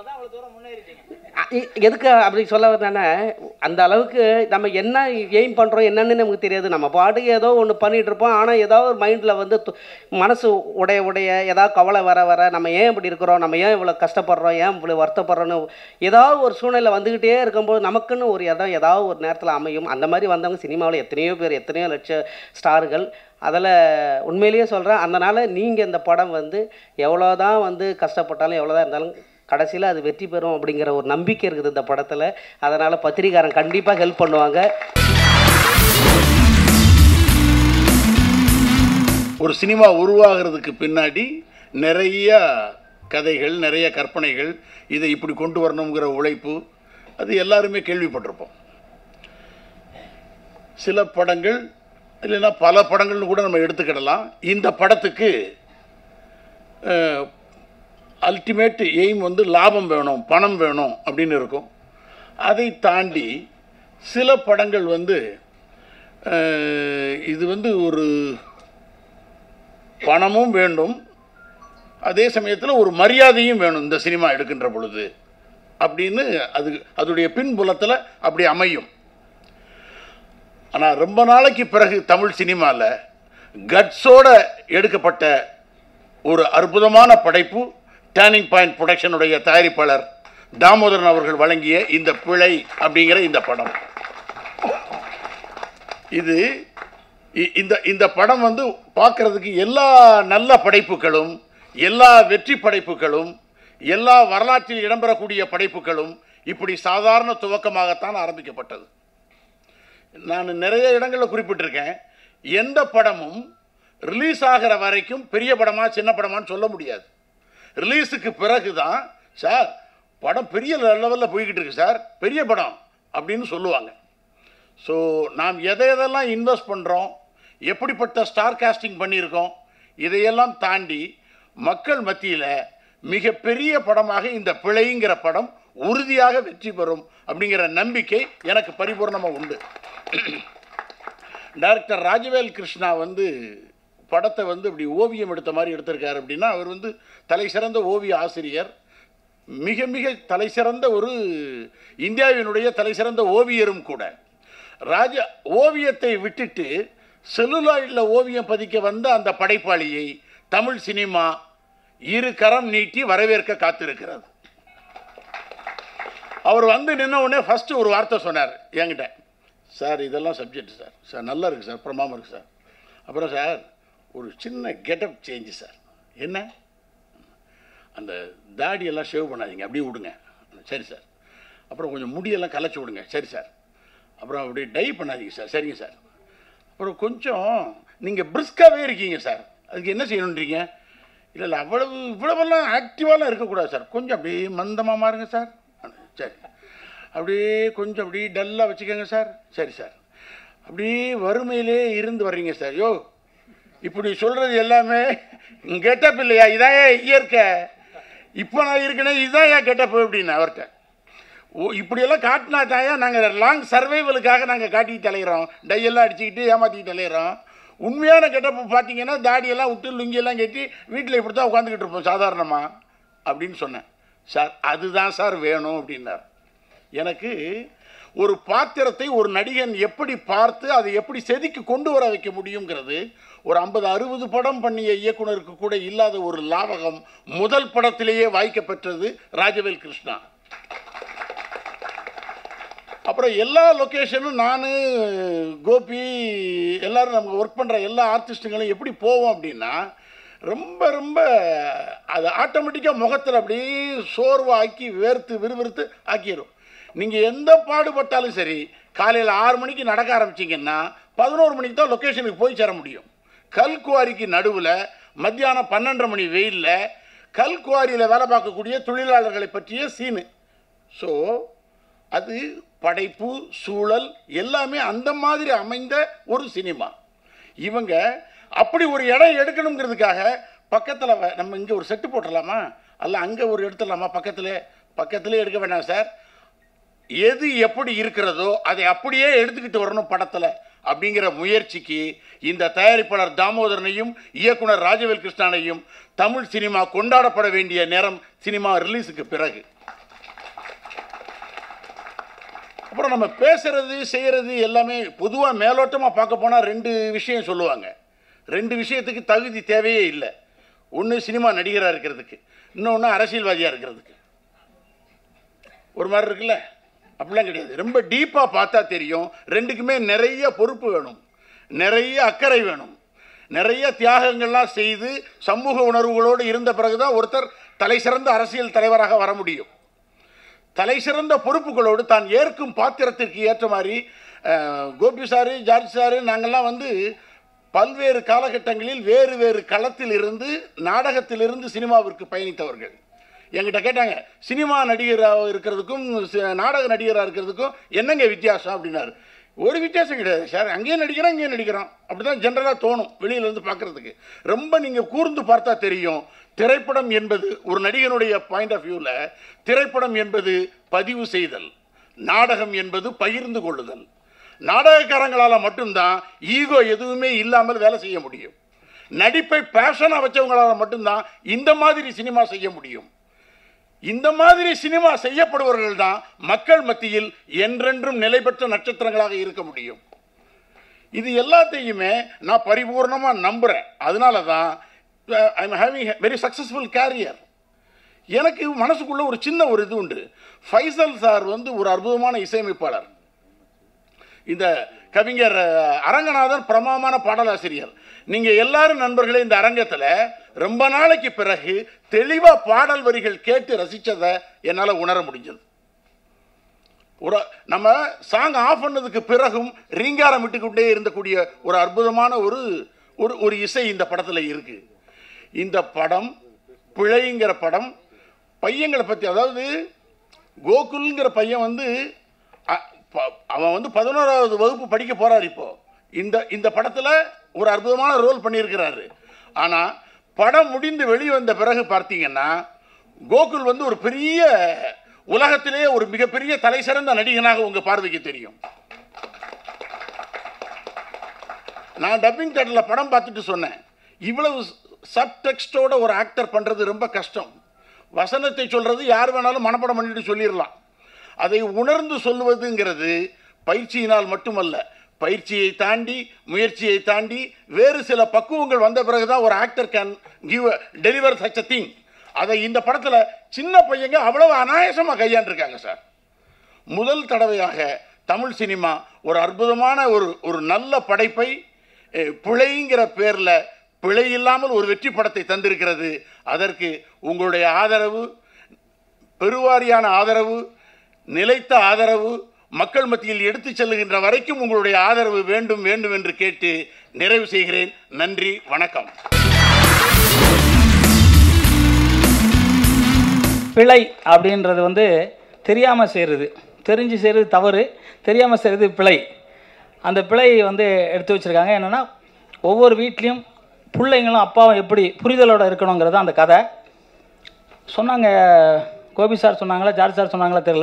அ- இ- எதுக்கு அப்படி சொல்ல வரேன்னா அந்த அளவுக்கு நம்ம என்ன எய்ம் பண்ணுறோம் என்னன்னு நமக்கு தெரியாது நம்ம பாட்டுக்கு ஏதோ ஒன்று பண்ணிகிட்டு இருப்போம் ஆனால் ஏதோ ஒரு மைண்டில் வந்து து- மனசு உடைய உடைய ஏதாவது கவலை வர வர நம்ம ஏன் இப்படி இருக்கிறோம் நம்ம ஏன் இவ்வளோ கஷ்டப்படுறோம் ஏன் இவ்வளோ வருத்தப்படுறோன்னு ஏதாவது ஒரு சூழ்நிலை வந்துக்கிட்டே இருக்கும்போது நமக்குன்னு ஒரு இடம் ஏதாவது ஒரு நேரத்தில் அமையும் அந்த மாதிரி வந்தவங்க சினிமாவில் எத்தனையோ பேர் எத்தனையோ லட்ச ஸ்டார்கள் அதில் உண்மையிலேயே சொல்கிறேன் அதனால் நீங்கள் இந்த படம் வந்து எவ்வளோ தான் வந்து கஷ்டப்பட்டாலும் எவ்வளோ தான் இருந்தாலும் கடைசியில் அது வெற்றி பெறும் அப்படிங்கிற ஒரு நம்பிக்கை இருக்குது இந்த படத்தில் அதனால் பத்திரிக்காரன் கண்டிப்பாக ஹெல்ப் பண்ணுவாங்க ஒரு சினிமா உருவாகிறதுக்கு பின்னாடி நிறைய கதைகள் நிறைய கற்பனைகள் இதை இப்படி கொண்டு வரணுங்கிற உழைப்பு அது எல்லாருமே கேள்விப்பட்டிருப்போம் சில படங்கள் இல்லைன்னா பல படங்கள்னு கூட நம்ம எடுத்துக்கிடலாம் இந்த படத்துக்கு அல்டிமேட் எய்ம் வந்து லாபம் வேணும் பணம் வேணும் அப்படின்னு இருக்கும் அதை தாண்டி சில படங்கள் வந்து அஹ், இது வந்து ஒரு பணமும் வேண்டும் அதே சமயத்தில் ஒரு மரியாதையும் வேணும் இந்த சினிமா எடுக்கின்ற பொழுது அப்படின்னு அது அதோடைய பின்புலத்தில் அப்படி அமையும் ஆனால் ரொம்ப நாளைக்கு பிறகு தமிழ் சினிமாவில் கட்ஸோட எடுக்கப்பட்ட ஒரு அற்புதமான படைப்பு டேர்னிங் பாயிண்ட் ப்ரொடக்ஷனுடைய தயாரிப்பாளர் தாமோதரன் அவர்கள் வழங்கிய இந்த பிழை அப்படிங்கிற இந்த படம் இது இ- இந்த இந்த படம் வந்து பார்க்கறதுக்கு எல்லா நல்ல படைப்புகளும் எல்லா வெற்றி படைப்புகளும் எல்லா வரலாற்றில் இடம்பெறக்கூடிய படைப்புகளும் இப்படி சாதாரண துவக்கமாகத்தான் ஆரம்பிக்கப்பட்டது நான் நிறைய இடங்களில் குறிப்பிட்டிருக்கேன் எந்த படமும் ரிலீஸ் ஆகிற வரைக்கும் பெரிய படமா சின்ன படமான்னு சொல்ல முடியாது ரிலீஸுக்கு பிறகு தான் சார் படம் பெரிய லெவலில் போய்கிட்டு இருக்கு சார் பெரிய படம் அப்படின்னு சொல்லுவாங்க ஸோ நாம் எதை எதெல்லாம் இன்வெஸ்ட் பண்ணுறோம் எப்படிப்பட்ட ஸ்டார் காஸ்டிங் பண்ணியிருக்கோம் இதையெல்லாம் தாண்டி மக்கள் மத்தியில் மிகப்பெரிய படமாக இந்த பிழைங்கிற படம் உறுதியாக வெற்றி பெறும் அப்படிங்கிற நம்பிக்கை எனக்கு பரிபூர்ணமாக உண்டு டைரக்டர் ராஜவேல் கிருஷ்ணா வந்து படத்தை வந்து இப்படி ஓவியம் எடுத்த மாதிரி எடுத்திருக்காரு அப்படின்னா அவர் வந்து தலை சிறந்த ஓவிய ஆசிரியர் மிக மிக தலை சிறந்த ஒரு இந்தியாவினுடைய தலை சிறந்த ஓவியரும் கூட ராஜ ஓவியத்தை விட்டுட்டு செல்லுலாய்டில் ஓவியம் பதிக்க வந்த அந்த படைப்பாளியை தமிழ் சினிமா இரு கரம் நீட்டி வரவேற்க காத்திருக்கிறது அவர் வந்து நின்ன உடனே ஃபர்ஸ்ட் ஒரு வார்த்தை சொன்னார் என்கிட்ட சார் இதெல்லாம் சப்ஜெக்ட் சார் சார் நல்லா இருக்குது சார் பிரமாமல் இருக்குது சார் அப்புறம் சார் ஒரு சின்ன கெட்டப் சேஞ்சு சார் என்ன அந்த தாடியெல்லாம் ஷேவ் பண்ணாதீங்க அப்படியே விடுங்க சரி சார் அப்புறம் கொஞ்சம் முடியெல்லாம் கலைச்சி விடுங்க சரி சார் அப்புறம் அப்படி டை பண்ணாதீங்க சார் சரிங்க சார் அப்புறம் கொஞ்சம் நீங்கள் பிரிஸ்காகவே இருக்கீங்க சார் அதுக்கு என்ன செய்யணுன்றீங்க இல்லை இல்லை அவ்வளவு இவ்வளவெல்லாம் ஆக்டிவாலாம் இருக்கக்கூடாது சார் கொஞ்சம் அப்படியே மந்தமாக மாறுங்க சார் சரி அப்படியே கொஞ்சம் அப்படியே டல்லாக வச்சுக்கோங்க சார் சரி சார் அப்படியே வறுமையிலே இருந்து வர்றீங்க சார் யோ இப்படி சொல்கிறது எல்லாமே கெட்டப் இல்லையா இதான் இயற்கை இப்போ நான் இருக்கேனே இதுதான் ஏன் கெட்டப் அப்படின்னு அவர்கிட்ட ஓ இப்படியெல்லாம் காட்டினா தாயா நாங்கள் லாங் சர்வைவலுக்காக நாங்கள் காட்டிக்கிட்டு அலையிறோம் டையெல்லாம் அடிச்சுக்கிட்டு ஏமாற்றிக்கிட்டு அலையிறோம் உண்மையான கெட்டப்பு பார்த்தீங்கன்னா தாடியெல்லாம் விட்டு லுங்கியெல்லாம் கட்டி வீட்டில் இப்படி தான் உட்காந்துக்கிட்டு இருப்போம் சாதாரணமாக அப்படின்னு சொன்னேன் சார் அதுதான் சார் வேணும் அப்படின்னார் எனக்கு ஒரு பாத்திரத்தை ஒரு நடிகன் எப்படி பார்த்து அதை எப்படி செதுக்கி கொண்டு வர வைக்க முடியுங்கிறது ஒரு ஐம்பது அறுபது படம் பண்ணிய இயக்குனருக்கு கூட இல்லாத ஒரு லாவகம் முதல் படத்திலேயே வாய்க்கப்பெற்றது ராஜவேல் கிருஷ்ணா அப்புறம் எல்லா லொக்கேஷனும் நான் கோபி எல்லாரும் நம்ம ஒர்க் பண்ணுற எல்லா ஆர்டிஸ்ட்டுங்களும் எப்படி போவோம் அப்படின்னா ரொம்ப ரொம்ப அது ஆட்டோமேட்டிக்காக முகத்தில் அப்படியே சோர்வாக்கி வேர்த்து விறுவிறுத்து ஆக்கிடும் நீங்கள் எந்த பாடுபட்டாலும் சரி காலையில் ஆறு மணிக்கு நடக்க ஆரம்பிச்சிங்கன்னா பதினோரு மணிக்கு தான் லொக்கேஷனுக்கு போய் சேர முடியும் கல்குவாரிக்கு நடுவில் மத்தியானம் பன்னெண்டரை மணி வெயிலில் கல்குவாரியில் வேலை பார்க்கக்கூடிய தொழிலாளர்களை பற்றிய சீனு ஸோ அது படைப்பு சூழல் எல்லாமே அந்த மாதிரி அமைந்த ஒரு சினிமா இவங்க அப்படி ஒரு இடம் எடுக்கணுங்கிறதுக்காக பக்கத்தில் நம்ம இங்கே ஒரு செட்டு போட்டுடலாமா அல்ல அங்கே ஒரு எடுத்துடலாமா பக்கத்தில் பக்கத்துலேயே எடுக்க வேண்டாம் சார் எது எப்படி இருக்கிறதோ அதை அப்படியே எடுத்துக்கிட்டு வரணும் படத்தில் அப்படிங்கிற முயற்சிக்கு இந்த தயாரிப்பாளர் தாமோதரனையும் இயக்குனர் ராஜவேல் கிருஷ்ணனையும் தமிழ் சினிமா கொண்டாடப்பட வேண்டிய நேரம் சினிமா ரிலீஸுக்கு பிறகு அப்புறம் நம்ம பேசுறது செய்கிறது எல்லாமே பொதுவாக மேலோட்டமாக பார்க்க போனால் ரெண்டு விஷயம் சொல்லுவாங்க ரெண்டு விஷயத்துக்கு தகுதி தேவையே இல்லை ஒன்று சினிமா நடிகராக இருக்கிறதுக்கு இன்னொன்று அரசியல்வாதியாக இருக்கிறதுக்கு ஒரு மாதிரி இருக்குல்ல அப்படிலாம் கிடையாது ரொம்ப டீப்பாக பார்த்தா தெரியும் ரெண்டுக்குமே நிறைய பொறுப்பு வேணும் நிறைய அக்கறை வேணும் நிறைய தியாகங்கள்லாம் செய்து சமூக உணர்வுகளோடு இருந்த பிறகுதான் ஒருத்தர் தலை சிறந்த அரசியல் தலைவராக வர முடியும் தலை சிறந்த பொறுப்புகளோடு தான் ஏற்கும் பாத்திரத்திற்கு ஏற்ற மாதிரி அஹ், கோபி சாரு ஜார்ஜ் சாரு நாங்கள்லாம் வந்து பல்வேறு காலகட்டங்களில் வேறு வேறு களத்தில் இருந்து நாடகத்திலிருந்து சினிமாவிற்கு பயணித்தவர்கள் என்கிட்ட கேட்டாங்க சினிமா நடிகராக இருக்கிறதுக்கும் சி- நாடக நடிகராக இருக்கிறதுக்கும் என்னங்க வித்தியாசம் அப்படின்னாரு ஒரு வித்தியாசம் கிடையாது சார் அங்கேயும் நடிக்கிறோம் இங்கேயும் நடிக்கிறோம் அப்படி தான் ஜென்ரலாக தோணும் வெளியில இருந்து பார்க்கறதுக்கு ரொம்ப நீங்கள் கூர்ந்து பார்த்தா தெரியும் திரைப்படம் என்பது ஒரு நடிகனுடைய பாயிண்ட் ஆஃப் வியூவில் திரைப்படம் என்பது பதிவு செய்தல் நாடகம் என்பது பகிர்ந்து கொள்ளுதல் நாடகக்காரங்களால் மட்டும்தான் ஈகோ எதுவுமே இல்லாமல் வேலை செய்ய முடியும் நடிப்பை பேஷனாக வச்சவங்களால் மட்டும்தான் இந்த மாதிரி சினிமா செய்ய முடியும் இந்த மாதிரி சினிமா செய்யப்படுபவர்கள் தான் மக்கள் மத்தியில் என்றென்றும் நிலை பெற்ற நட்சத்திரங்களாக இருக்க முடியும் இது எல்லாத்தையுமே நான் பரிபூர்ணமாக நம்புகிறேன் அதனால தான் I am having very successful career எனக்கு மனசுக்குள்ள ஒரு சின்ன ஒரு இது உண்டு ஃபைசல் சார் வந்து ஒரு அற்புதமான இசையமைப்பாளர் இந்த கவிஞர் அஹ், அரங்கநாதன் பிரமாமான பாடலாசிரியர் நீங்க எல்லாரும் நண்பர்களே இந்த அரங்கத்துல ரொம்ப நாளைக்கு பிறகு தெளிவா பாடல் வரிகள் கேட்டு ரசிச்சதை என்னால உணர முடிஞ்சது ஒரு நம்ம சாங் ஆஃப் பண்ணதுக்கு பிறகும் ரீங்காரம் விட்டுக்கொண்டே இருந்தக்கூடிய ஒரு அற்புதமான ஒரு ஒரு ஒரு இசை இந்த படத்தில் இருக்கு இந்த படம் பிழைங்கிற படம் பையங்களை பற்றி அதாவது கோகுல்ங்கிற பையன் வந்து அ- ப- அவன் வந்து பதினோராவது வகுப்பு படிக்க போறார் இப்போ இந்த இந்த படத்தில் ஒரு அற்புதமான ரோல் பண்ணியிருக்கிறாரு ஆனால் படம் முடிந்து வெளியே வந்த பிறகு பார்த்தீங்கன்னா கோகுல் வந்து ஒரு பெரிய உலகத்திலே ஒரு மிகப்பெரிய தலை சிறந்த நடிகனாக உங்க பார்வைக்கு தெரியும் நான் டப்பிங் தேட்டரில் படம் பார்த்துட்டு சொன்னேன் இவ்வளவு சப் டெக்ஸ்டோட ஒரு ஆக்டர் பண்ணுறது ரொம்ப கஷ்டம் வசனத்தை சொல்கிறது யார் வேணாலும் மனப்படம் பண்ணிட்டு சொல்லிடலாம் அதை உணர்ந்து சொல்லுவதுங்கிறது பயிற்சியினால் மட்டுமல்ல பயிற்சியை தாண்டி முயற்சியை தாண்டி வேறு சில பக்குவங்கள் வந்த பிறகுதான் ஒரு actor can give deliver such a thing அதை இந்த படத்தில் சின்ன பையங்க அவ்வளவு அனாயசமாக கையாண்டிருக்காங்க சார் முதல் தடவையாக தமிழ் சினிமா ஒரு அற்புதமான ஒரு ஒரு நல்ல படைப்பை அஹ், பிழைங்கிற பேரில் பிழை இல்லாமல் ஒரு வெற்றி படத்தை தந்திருக்கிறது அதற்கு உங்களுடைய ஆதரவு பெருவாரியான ஆதரவு நிலைத்த ஆதரவு மக்கள் மத்தியில் எடுத்துச் செல்லுகின்ற வரைக்கும் உங்களுடைய ஆதரவு வேண்டும் வேண்டும் என்று கேட்டு நிறைவு செய்கிறேன் நன்றி வணக்கம் பிழை அப்படின்றது வந்து தெரியாமல் செய்கிறது தெரிஞ்சு செய்கிறது தவறு தெரியாமல் செய்கிறது பிழை அந்த பிழை வந்து எடுத்து வச்சுருக்காங்க என்னென்னா ஒவ்வொரு வீட்லேயும் பிள்ளைங்களும் அப்பாவும் எப்படி புரிதலோட இருக்கணுங்கிறது அந்த கதை சொன்னாங்க கோபி சார் சொன்னாங்களா ஜார்ஜ் சார் சொன்னாங்களா தெரில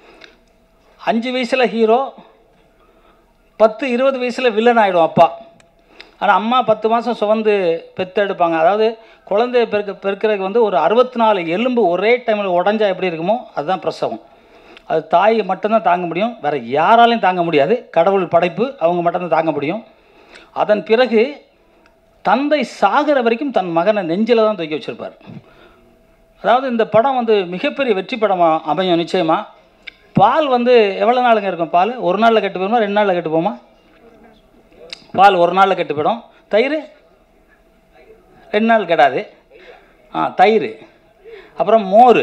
அஞ்சு வயசில் ஹீரோ பத்து இருபது வயசில் வில்லன் ஆகிடும் அப்பா ஆனால் அம்மா பத்து மாதம் சுமந்து பெத்தெடுப்பாங்க அதாவது குழந்தைய பெருக்க பெருக்கிறதுக்கு வந்து ஒரு அறுபத்தி நாலு எலும்பு ஒரே டைமில் உடஞ்சா எப்படி இருக்குமோ அதுதான் பிரசவம் அது தாய் மட்டும்தான் தாங்க முடியும் வேறு யாராலையும் தாங்க முடியாது கடவுள் படைப்பு அவங்க மட்டும்தான் தாங்க முடியும் அதன் பிறகு தந்தை சாகிற வரைக்கும் தன் மகனை நெஞ்சில் தான் தூக்கி வச்சிருப்பார் அதாவது இந்த படம் வந்து மிகப்பெரிய வெற்றி படமாக அமையும் நிச்சயமாக பால் வந்து எவ்வளோ நாளுங்க இருக்கும் பால் ஒரு நாளில் கெட்டு போகுமா ரெண்டு நாளில் கெட்டு போகுமா பால் ஒரு நாளில் கெட்டு போயிடும் தயிர் ரெண்டு நாள் கெடாது ஆ தயிர் அப்புறம் மோர்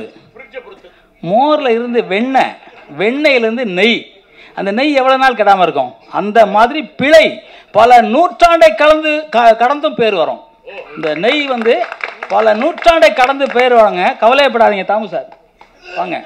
மோரில் இருந்து வெண்ணெய் வெண்ணெயிலேருந்து நெய் அந்த நெய் எவ்வளோ நாள் கெடாமல் இருக்கும் அந்த மாதிரி பிழை பல நூற்றாண்டை கலந்து க கடந்தும் பேர் வரும் இந்த நெய் வந்து பல நூற்றாண்டை கடந்து பேர் வாங்க கவலையப்படாதீங்க தாமு சார் வாங்க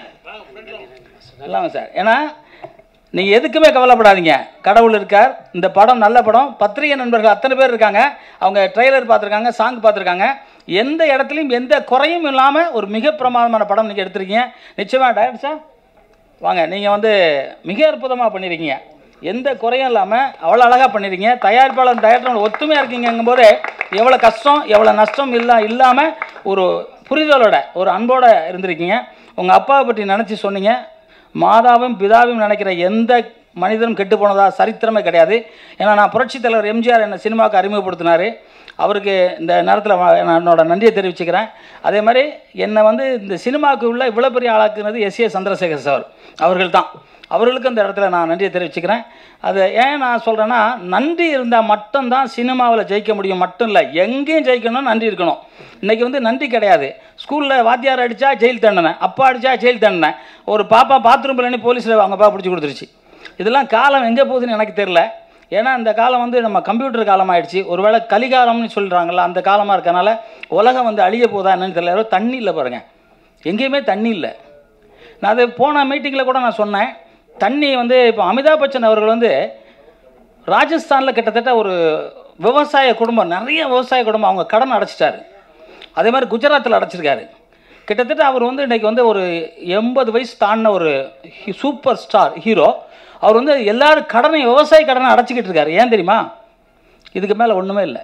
இல்லாமல் சார் ஏன்னா நீங்கள் எதுக்குமே கவலைப்படாதீங்க கடவுள் இருக்கார் இந்த படம் நல்ல படம் பத்திரிகை நண்பர்கள் அத்தனை பேர் இருக்காங்க அவங்க ட்ரெய்லர் பார்த்துருக்காங்க சாங் பார்த்துருக்காங்க எந்த இடத்துலையும் எந்த குறையும் இல்லாமல் ஒரு மிக பிரமாதமான படம் நீங்கள் எடுத்திருக்கீங்க நிச்சயமாக டைரக்டர் சார் வாங்க நீங்கள் வந்து மிக அற்புதமாக பண்ணியிருக்கீங்க எந்த குறையும் இல்லாமல் அவ்வளோ அழகாக பண்ணியிருக்கீங்க தயாரிப்பாளர் டைரக்டர் ஒத்துமையாக இருக்கீங்கும்போது எவ்வளோ கஷ்டம் எவ்வளோ நஷ்டம் இல்லா இல்லாமல் ஒரு புரிதலோட ஒரு அன்போட இருந்திருக்கீங்க உங்கள் அப்பாவை பற்றி நினச்சி சொன்னீங்க மாதாவும் பிதாவும் நினைக்கிற எந்த மனிதனும் கெட்டு போனதா சரித்திரமே கிடையாது ஏன்னா நான் புரட்சித் தலைவர் எம்ஜிஆர் என்னை சினிமாவுக்கு அறிமுகப்படுத்தினார் அவருக்கு இந்த நேரத்தில் நான் என்னோட நன்றியை தெரிவிச்சுக்கிறேன் அதே மாதிரி என்னை வந்து இந்த சினிமாவுக்கு உள்ள இவ்வளோ பெரிய ஆளாக்குனது எஸ் ஏ சந்திரசேகர் சார் அவர்கள் தான் அவர்களுக்கு இந்த இடத்துல நான் நன்றியை தெரிவிச்சுக்கிறேன் அதை ஏன் நான் சொல்கிறேன்னா நன்றி இருந்தால் மட்டும்தான் சினிமாவில் ஜெயிக்க முடியும் மட்டும் இல்லை எங்கேயும் ஜெயிக்கணும் நன்றி இருக்கணும் இன்றைக்கி வந்து நன்றி கிடையாது ஸ்கூலில் வாத்தியார் அடித்தா ஜெயில் தண்டனை அப்பா அடித்தா ஜெயில் தண்டனை ஒரு பாப்பா பாத்ரூம் இல்லைன்னு போலீஸில் அவங்க அப்பா பிடிச்சி கொடுத்துருச்சு இதெல்லாம் காலம் எங்கே போகுதுன்னு எனக்கு தெரில ஏன்னா இந்த காலம் வந்து நம்ம கம்ப்யூட்டர் காலம் ஆயிடுச்சு ஒருவேளை கலிகாலம்னு சொல்கிறாங்கல்ல அந்த காலமாக இருக்கனால உலகம் வந்து அழிய போதா என்னன்னு தெரியல யாரோ தண்ணி இல்லை பாருங்கள் எங்கேயுமே தண்ணி இல்லை நான் அது போன மீட்டிங்கில் கூட நான் சொன்னேன் தண்ணி வந்து இப்போ அமிதாப் பச்சன் அவர்கள் வந்து ராஜஸ்தானில் கிட்டத்தட்ட ஒரு விவசாய குடும்பம் நிறைய விவசாய குடும்பம் அவங்க கடன் அடைச்சிட்டாரு அதே மாதிரி குஜராத்தில் அடைச்சிருக்காரு கிட்டத்தட்ட அவர் வந்து இன்றைக்கி வந்து ஒரு எண்பது வயசு தாண்டின ஒரு ஹி- சூப்பர் ஸ்டார் ஹீரோ அவர் வந்து எல்லாரும் கடனை விவசாய கடனை அடைச்சிக்கிட்டு இருக்காரு ஏன் தெரியுமா இதுக்கு மேலே ஒன்றுமே இல்லை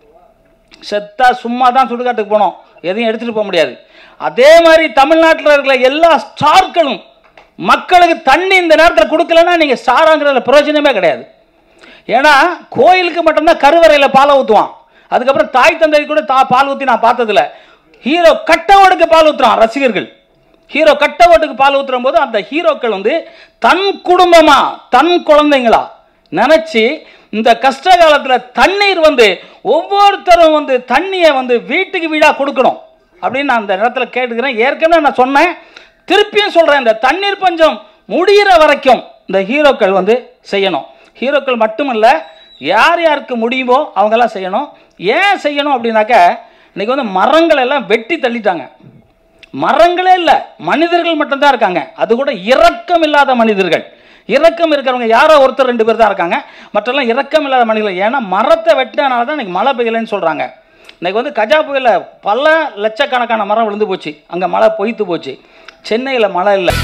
செத்தா சும்மா தான் சுடுகாட்டுக்கு போனோம் எதையும் எடுத்துகிட்டு போக முடியாது அதே மாதிரி தமிழ்நாட்டில் இருக்கிற எல்லா ஸ்டார்களும் மக்களுக்கு தண்ணி இந்த நேரத்தில் கொடுக்கலன்னா நீங்கள் ஸ்டாராங்கிறதுல பிரயோஜனமே கிடையாது ஏன்னா கோயிலுக்கு மட்டும்தான் கருவறையில் பாலை ஊற்றுவான் அதுக்கப்புறம் தாய் தந்தை கூட தா பால் ஊற்றி நான் பார்த்ததில்ல ஹீரோ கட்ட ஓடுக்கு பால் ஊற்றுறான் ரசிகர்கள் ஹீரோ கட்ட ஓட்டுக்கு பால் ஊத்துறும் போது அந்த ஹீரோக்கள் வந்து தன் குடும்பமா தன் குழந்தைங்களா நினைச்சு இந்த கஷ்ட காலத்துல தண்ணீர் வந்து ஒவ்வொருத்தரும் வந்து தண்ணியை வந்து வீட்டுக்கு வீடா கொடுக்கணும் அப்படின்னு நான் அந்த இடத்துல கேட்டுக்கிறேன் ஏற்கனவே நான் சொன்னேன் திருப்பியும் சொல்றேன் இந்த தண்ணீர் பஞ்சம் முடிகிற வரைக்கும் இந்த ஹீரோக்கள் வந்து செய்யணும் ஹீரோக்கள் மட்டுமல்ல யார் யாருக்கு முடியுமோ அவங்கெல்லாம் செய்யணும் ஏன் செய்யணும் அப்படின்னாக்க இன்னைக்கு வந்து மரங்கள் எல்லாம் வெட்டி தள்ளிட்டாங்க மரங்களே இல்லை மனிதர்கள் மட்டும்தான் இருக்காங்க அது கூட இரக்கம் இல்லாத மனிதர்கள் இரக்கம் இருக்கிறவங்க யாரோ ஒருத்தர் ரெண்டு பேர் தான் இருக்காங்க மற்றெல்லாம் இரக்கம் இல்லாத மனிதர்கள் ஏன்னா மரத்தை வெட்டினால தான் இன்னைக்கு மழை பெய்யலைன்னு சொல்கிறாங்க இன்னைக்கு வந்து கஜா புயலில் பல லட்சக்கணக்கான மரம் விழுந்து போச்சு அங்கே மழை பொய்த்து போச்சு சென்னையில் மழை இல்லை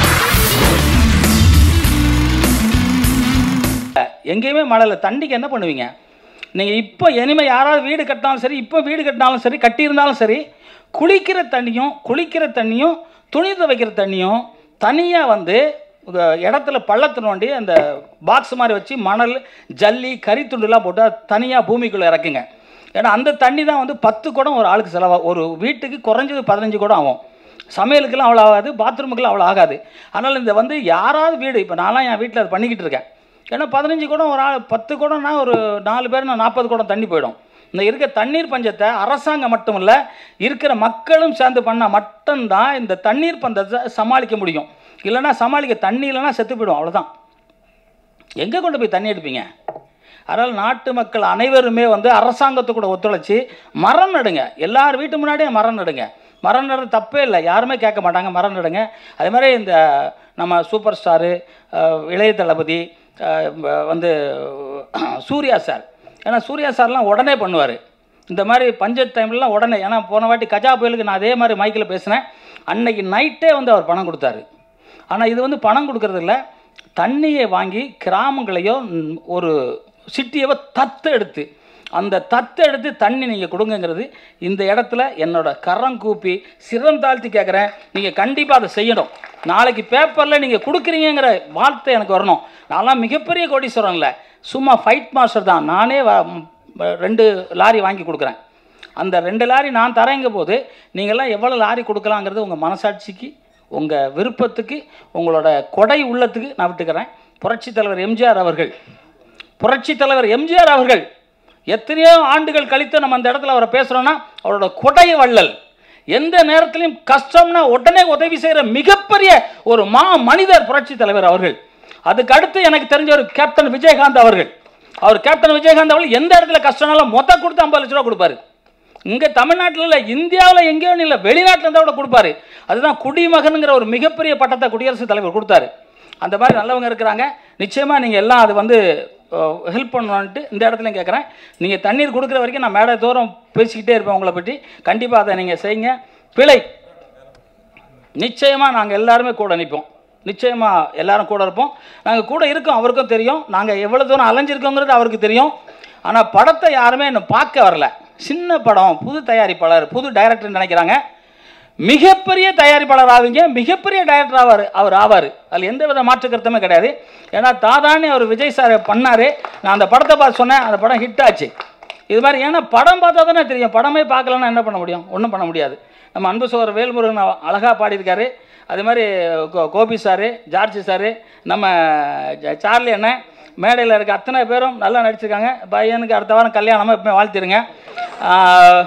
எங்கேயுமே மழை இல்லை தண்ணிக்கு என்ன பண்ணுவீங்க நீங்கள் இப்போ இனிமேல் யாராவது வீடு கட்டினாலும் சரி இப்போ வீடு கட்டினாலும் சரி கட்டியிருந்தாலும் சரி குளிக்கிற தண்ணியும் குளிக்கிற தண்ணியும் துணி துவைக்கிற தண்ணியும் தனியாக வந்து உங்க இடத்துல பள்ளத்தை நோண்டி அந்த பாக்ஸ் மாதிரி வச்சு மணல் ஜல்லி கறித்துண்டுலாம் போட்டு தனியாக பூமிக்குள்ளே இறக்குங்க ஏன்னா அந்த தண்ணி தான் வந்து பத்து குடம் ஒரு ஆளுக்கு செலவாகும் ஒரு வீட்டுக்கு குறைஞ்சது பதினஞ்சு குடம் ஆகும் சமையலுக்கெல்லாம் அவ்வளோ ஆகாது பாத்ரூமுக்கெல்லாம் அவ்வளோ ஆகாது அதனால் இந்த வந்து யாராவது வீடு இப்போ நான்லாம் என் வீட்டில் அது பண்ணிக்கிட்டு இருக்கேன் ஏன்னா பதினஞ்சு குடம் ஒரு ஆள் பத்து குடம்னா ஒரு நாலு பேர் நாற்பது குடம் தண்ணி போயிடும் இந்த இருக்க தண்ணீர் பஞ்சத்தை அரசாங்கம் மட்டும் இல்லை இருக்கிற மக்களும் சேர்ந்து பண்ணால் மட்டும்தான் இந்த தண்ணீர் பஞ்சத்தை சமாளிக்க முடியும் இல்லைன்னா சமாளிக்க தண்ணி இல்லைன்னா செத்து போயிடும் அவ்வளோதான் எங்கே கொண்டு போய் தண்ணி எடுப்பீங்க அதனால் நாட்டு மக்கள் அனைவருமே வந்து அரசாங்கத்து கூட ஒத்துழைச்சி மரம் நடுங்க எல்லார் வீட்டு முன்னாடியே மரம் நடுங்க மரம் நடுறது தப்பே இல்லை யாருமே கேட்க மாட்டாங்க மரம் நடுங்க அதே மாதிரி இந்த நம்ம சூப்பர் ஸ்டாரு அஹ், இளைய தளபதி அஹ், வ- வந்து சூர்யா சார் ஏன்னா சூர்யா சார்லாம் உடனே பண்ணுவார் இந்த மாதிரி பஞ்சத் டைம்லலாம் உடனே ஏன்னா போன வாட்டி கஜா புயலுக்கு நான் அதே மாதிரி மைக்கில் பேசினேன் அன்னைக்கு நைட்டே வந்து அவர் பணம் கொடுத்தாரு ஆனால் இது வந்து பணம் கொடுக்கறது இல்ல தண்ணியை வாங்கி கிராமங்களையோ ம், ஒரு சிட்டியவோ தத்து எடுத்து அந்த தத்து எடுத்து தண்ணி நீங்கள் கொடுங்கங்கிறது இந்த இடத்துல என்னோட கரம் கூப்பி சிரம் தாழ்த்தி கேட்குறேன் நீங்கள் கண்டிப்பாக அதை செய்யணும் நாளைக்கு பேப்பரில் நீங்கள் கொடுக்குறீங்கிற வார்த்தை எனக்கு வரணும் நான்லாம் மிகப்பெரிய கோடீஸ்வரன் இல்லை சும்மா ஃபைட் மாஸ்டர் தான் நானே வ- ம், ரெண்டு லாரி வாங்கி கொடுக்குறேன் அந்த ரெண்டு லாரி நான் தரேங்க போது நீங்கள்லாம் எவ்வளோ லாரி கொடுக்கலாங்கிறது உங்கள் மனசாட்சிக்கு உங்கள் விருப்பத்துக்கு உங்களோட கொடை உள்ளத்துக்கு நான் விட்டுக்கிறேன் புரட்சித் தலைவர் எம்ஜிஆர் அவர்கள் புரட்சித் தலைவர் எம்ஜிஆர் அவர்கள் எத்தனையோ ஆண்டுகள் கழித்து நம்ம அந்த இடத்துல அவரை பேசுகிறோன்னா அவரோட கொடை வள்ளல் எந்த நேரத்திலையும் கஷ்டம்னா உடனே உதவி செய்கிற மிகப்பெரிய ஒரு மா மனிதர் புரட்சித் தலைவர் அவர்கள் அதுக்கு அடுத்து எனக்கு தெரிஞ்ச ஒரு கேப்டன் விஜயகாந்த் அவர்கள் அவர் கேப்டன் விஜயகாந்த் அவர்கள் எந்த இடத்துல கஷ்டம்னாலும் மொத்த கொடுத்து ஐம்பது லட்ச ரூபா கொடுப்பாரு இங்கே தமிழ்நாட்டில் இல்லை இந்தியாவில் எங்கேயோ இல்லை வெளிநாட்டில் இருந்தால் கூட கொடுப்பாரு அதுதான் குடிமகனுங்கிற ஒரு மிகப்பெரிய பட்டத்தை குடியரசுத் தலைவர் கொடுத்தாரு அந்த மாதிரி நல்லவங்க இருக்கிறாங்க நிச்சயமாக நீங்கள் எல்லாம் அது வந்து ஹெல்ப் பண்ணணுன்ட்டு இந்த இடத்துல கேட்குறேன் நீங்கள் தண்ணீர் கொடுக்குற வரைக்கும் நான் மேடை தூரம் பேசிக்கிட்டே இருப்பேன் உங்களை பற்றி கண்டிப்பாக அதை நீங்கள் செய்யுங்க பிழை நிச்சயமாக நாங்கள் எல்லாருமே கூட நிற்போம் நிச்சயமாக எல்லாரும் கூட இருப்போம் நாங்கள் கூட இருக்கோம் அவருக்கும் தெரியும் நாங்கள் எவ்வளோ தூரம் அலைஞ்சிருக்கோங்கிறது அவருக்கு தெரியும் ஆனால் படத்தை யாருமே இன்னும் பார்க்க வரல சின்ன படம் புது தயாரிப்பாளர் புது டைரக்டர் நினைக்கிறாங்க மிகப்பெரிய தயாரிப்பாளர் ஆவீங்க மிகப்பெரிய டைரக்டர் ஆவார் அவர் ஆவார் அதில் எந்த வித மாற்று கருத்துமே கிடையாது ஏன்னா தாதானே அவர் விஜய் சார் பண்ணார் நான் அந்த படத்தை பார்த்து சொன்னேன் அந்த படம் ஹிட் ஆச்சு இது மாதிரி ஏன்னா படம் பார்த்தா தானே தெரியும் படமே பார்க்கலன்னா என்ன பண்ண முடியும் ஒன்றும் பண்ண முடியாது நம்ம அன்பு சோர் வேல்முருகன் அழகாக பாடியிருக்காரு அது மாதிரி கோ- கோபி சாரு ஜார்ஜ் சாரு நம்ம ஜ- சார்லி அண்ணன் மேடையில் இருக்க அத்தனை பேரும் நல்லா நடிச்சிருக்காங்க பையனுக்கு அடுத்த வாரம் கல்யாணமாக எப்பவுமே வாழ்த்திருங்க ஆஹ்,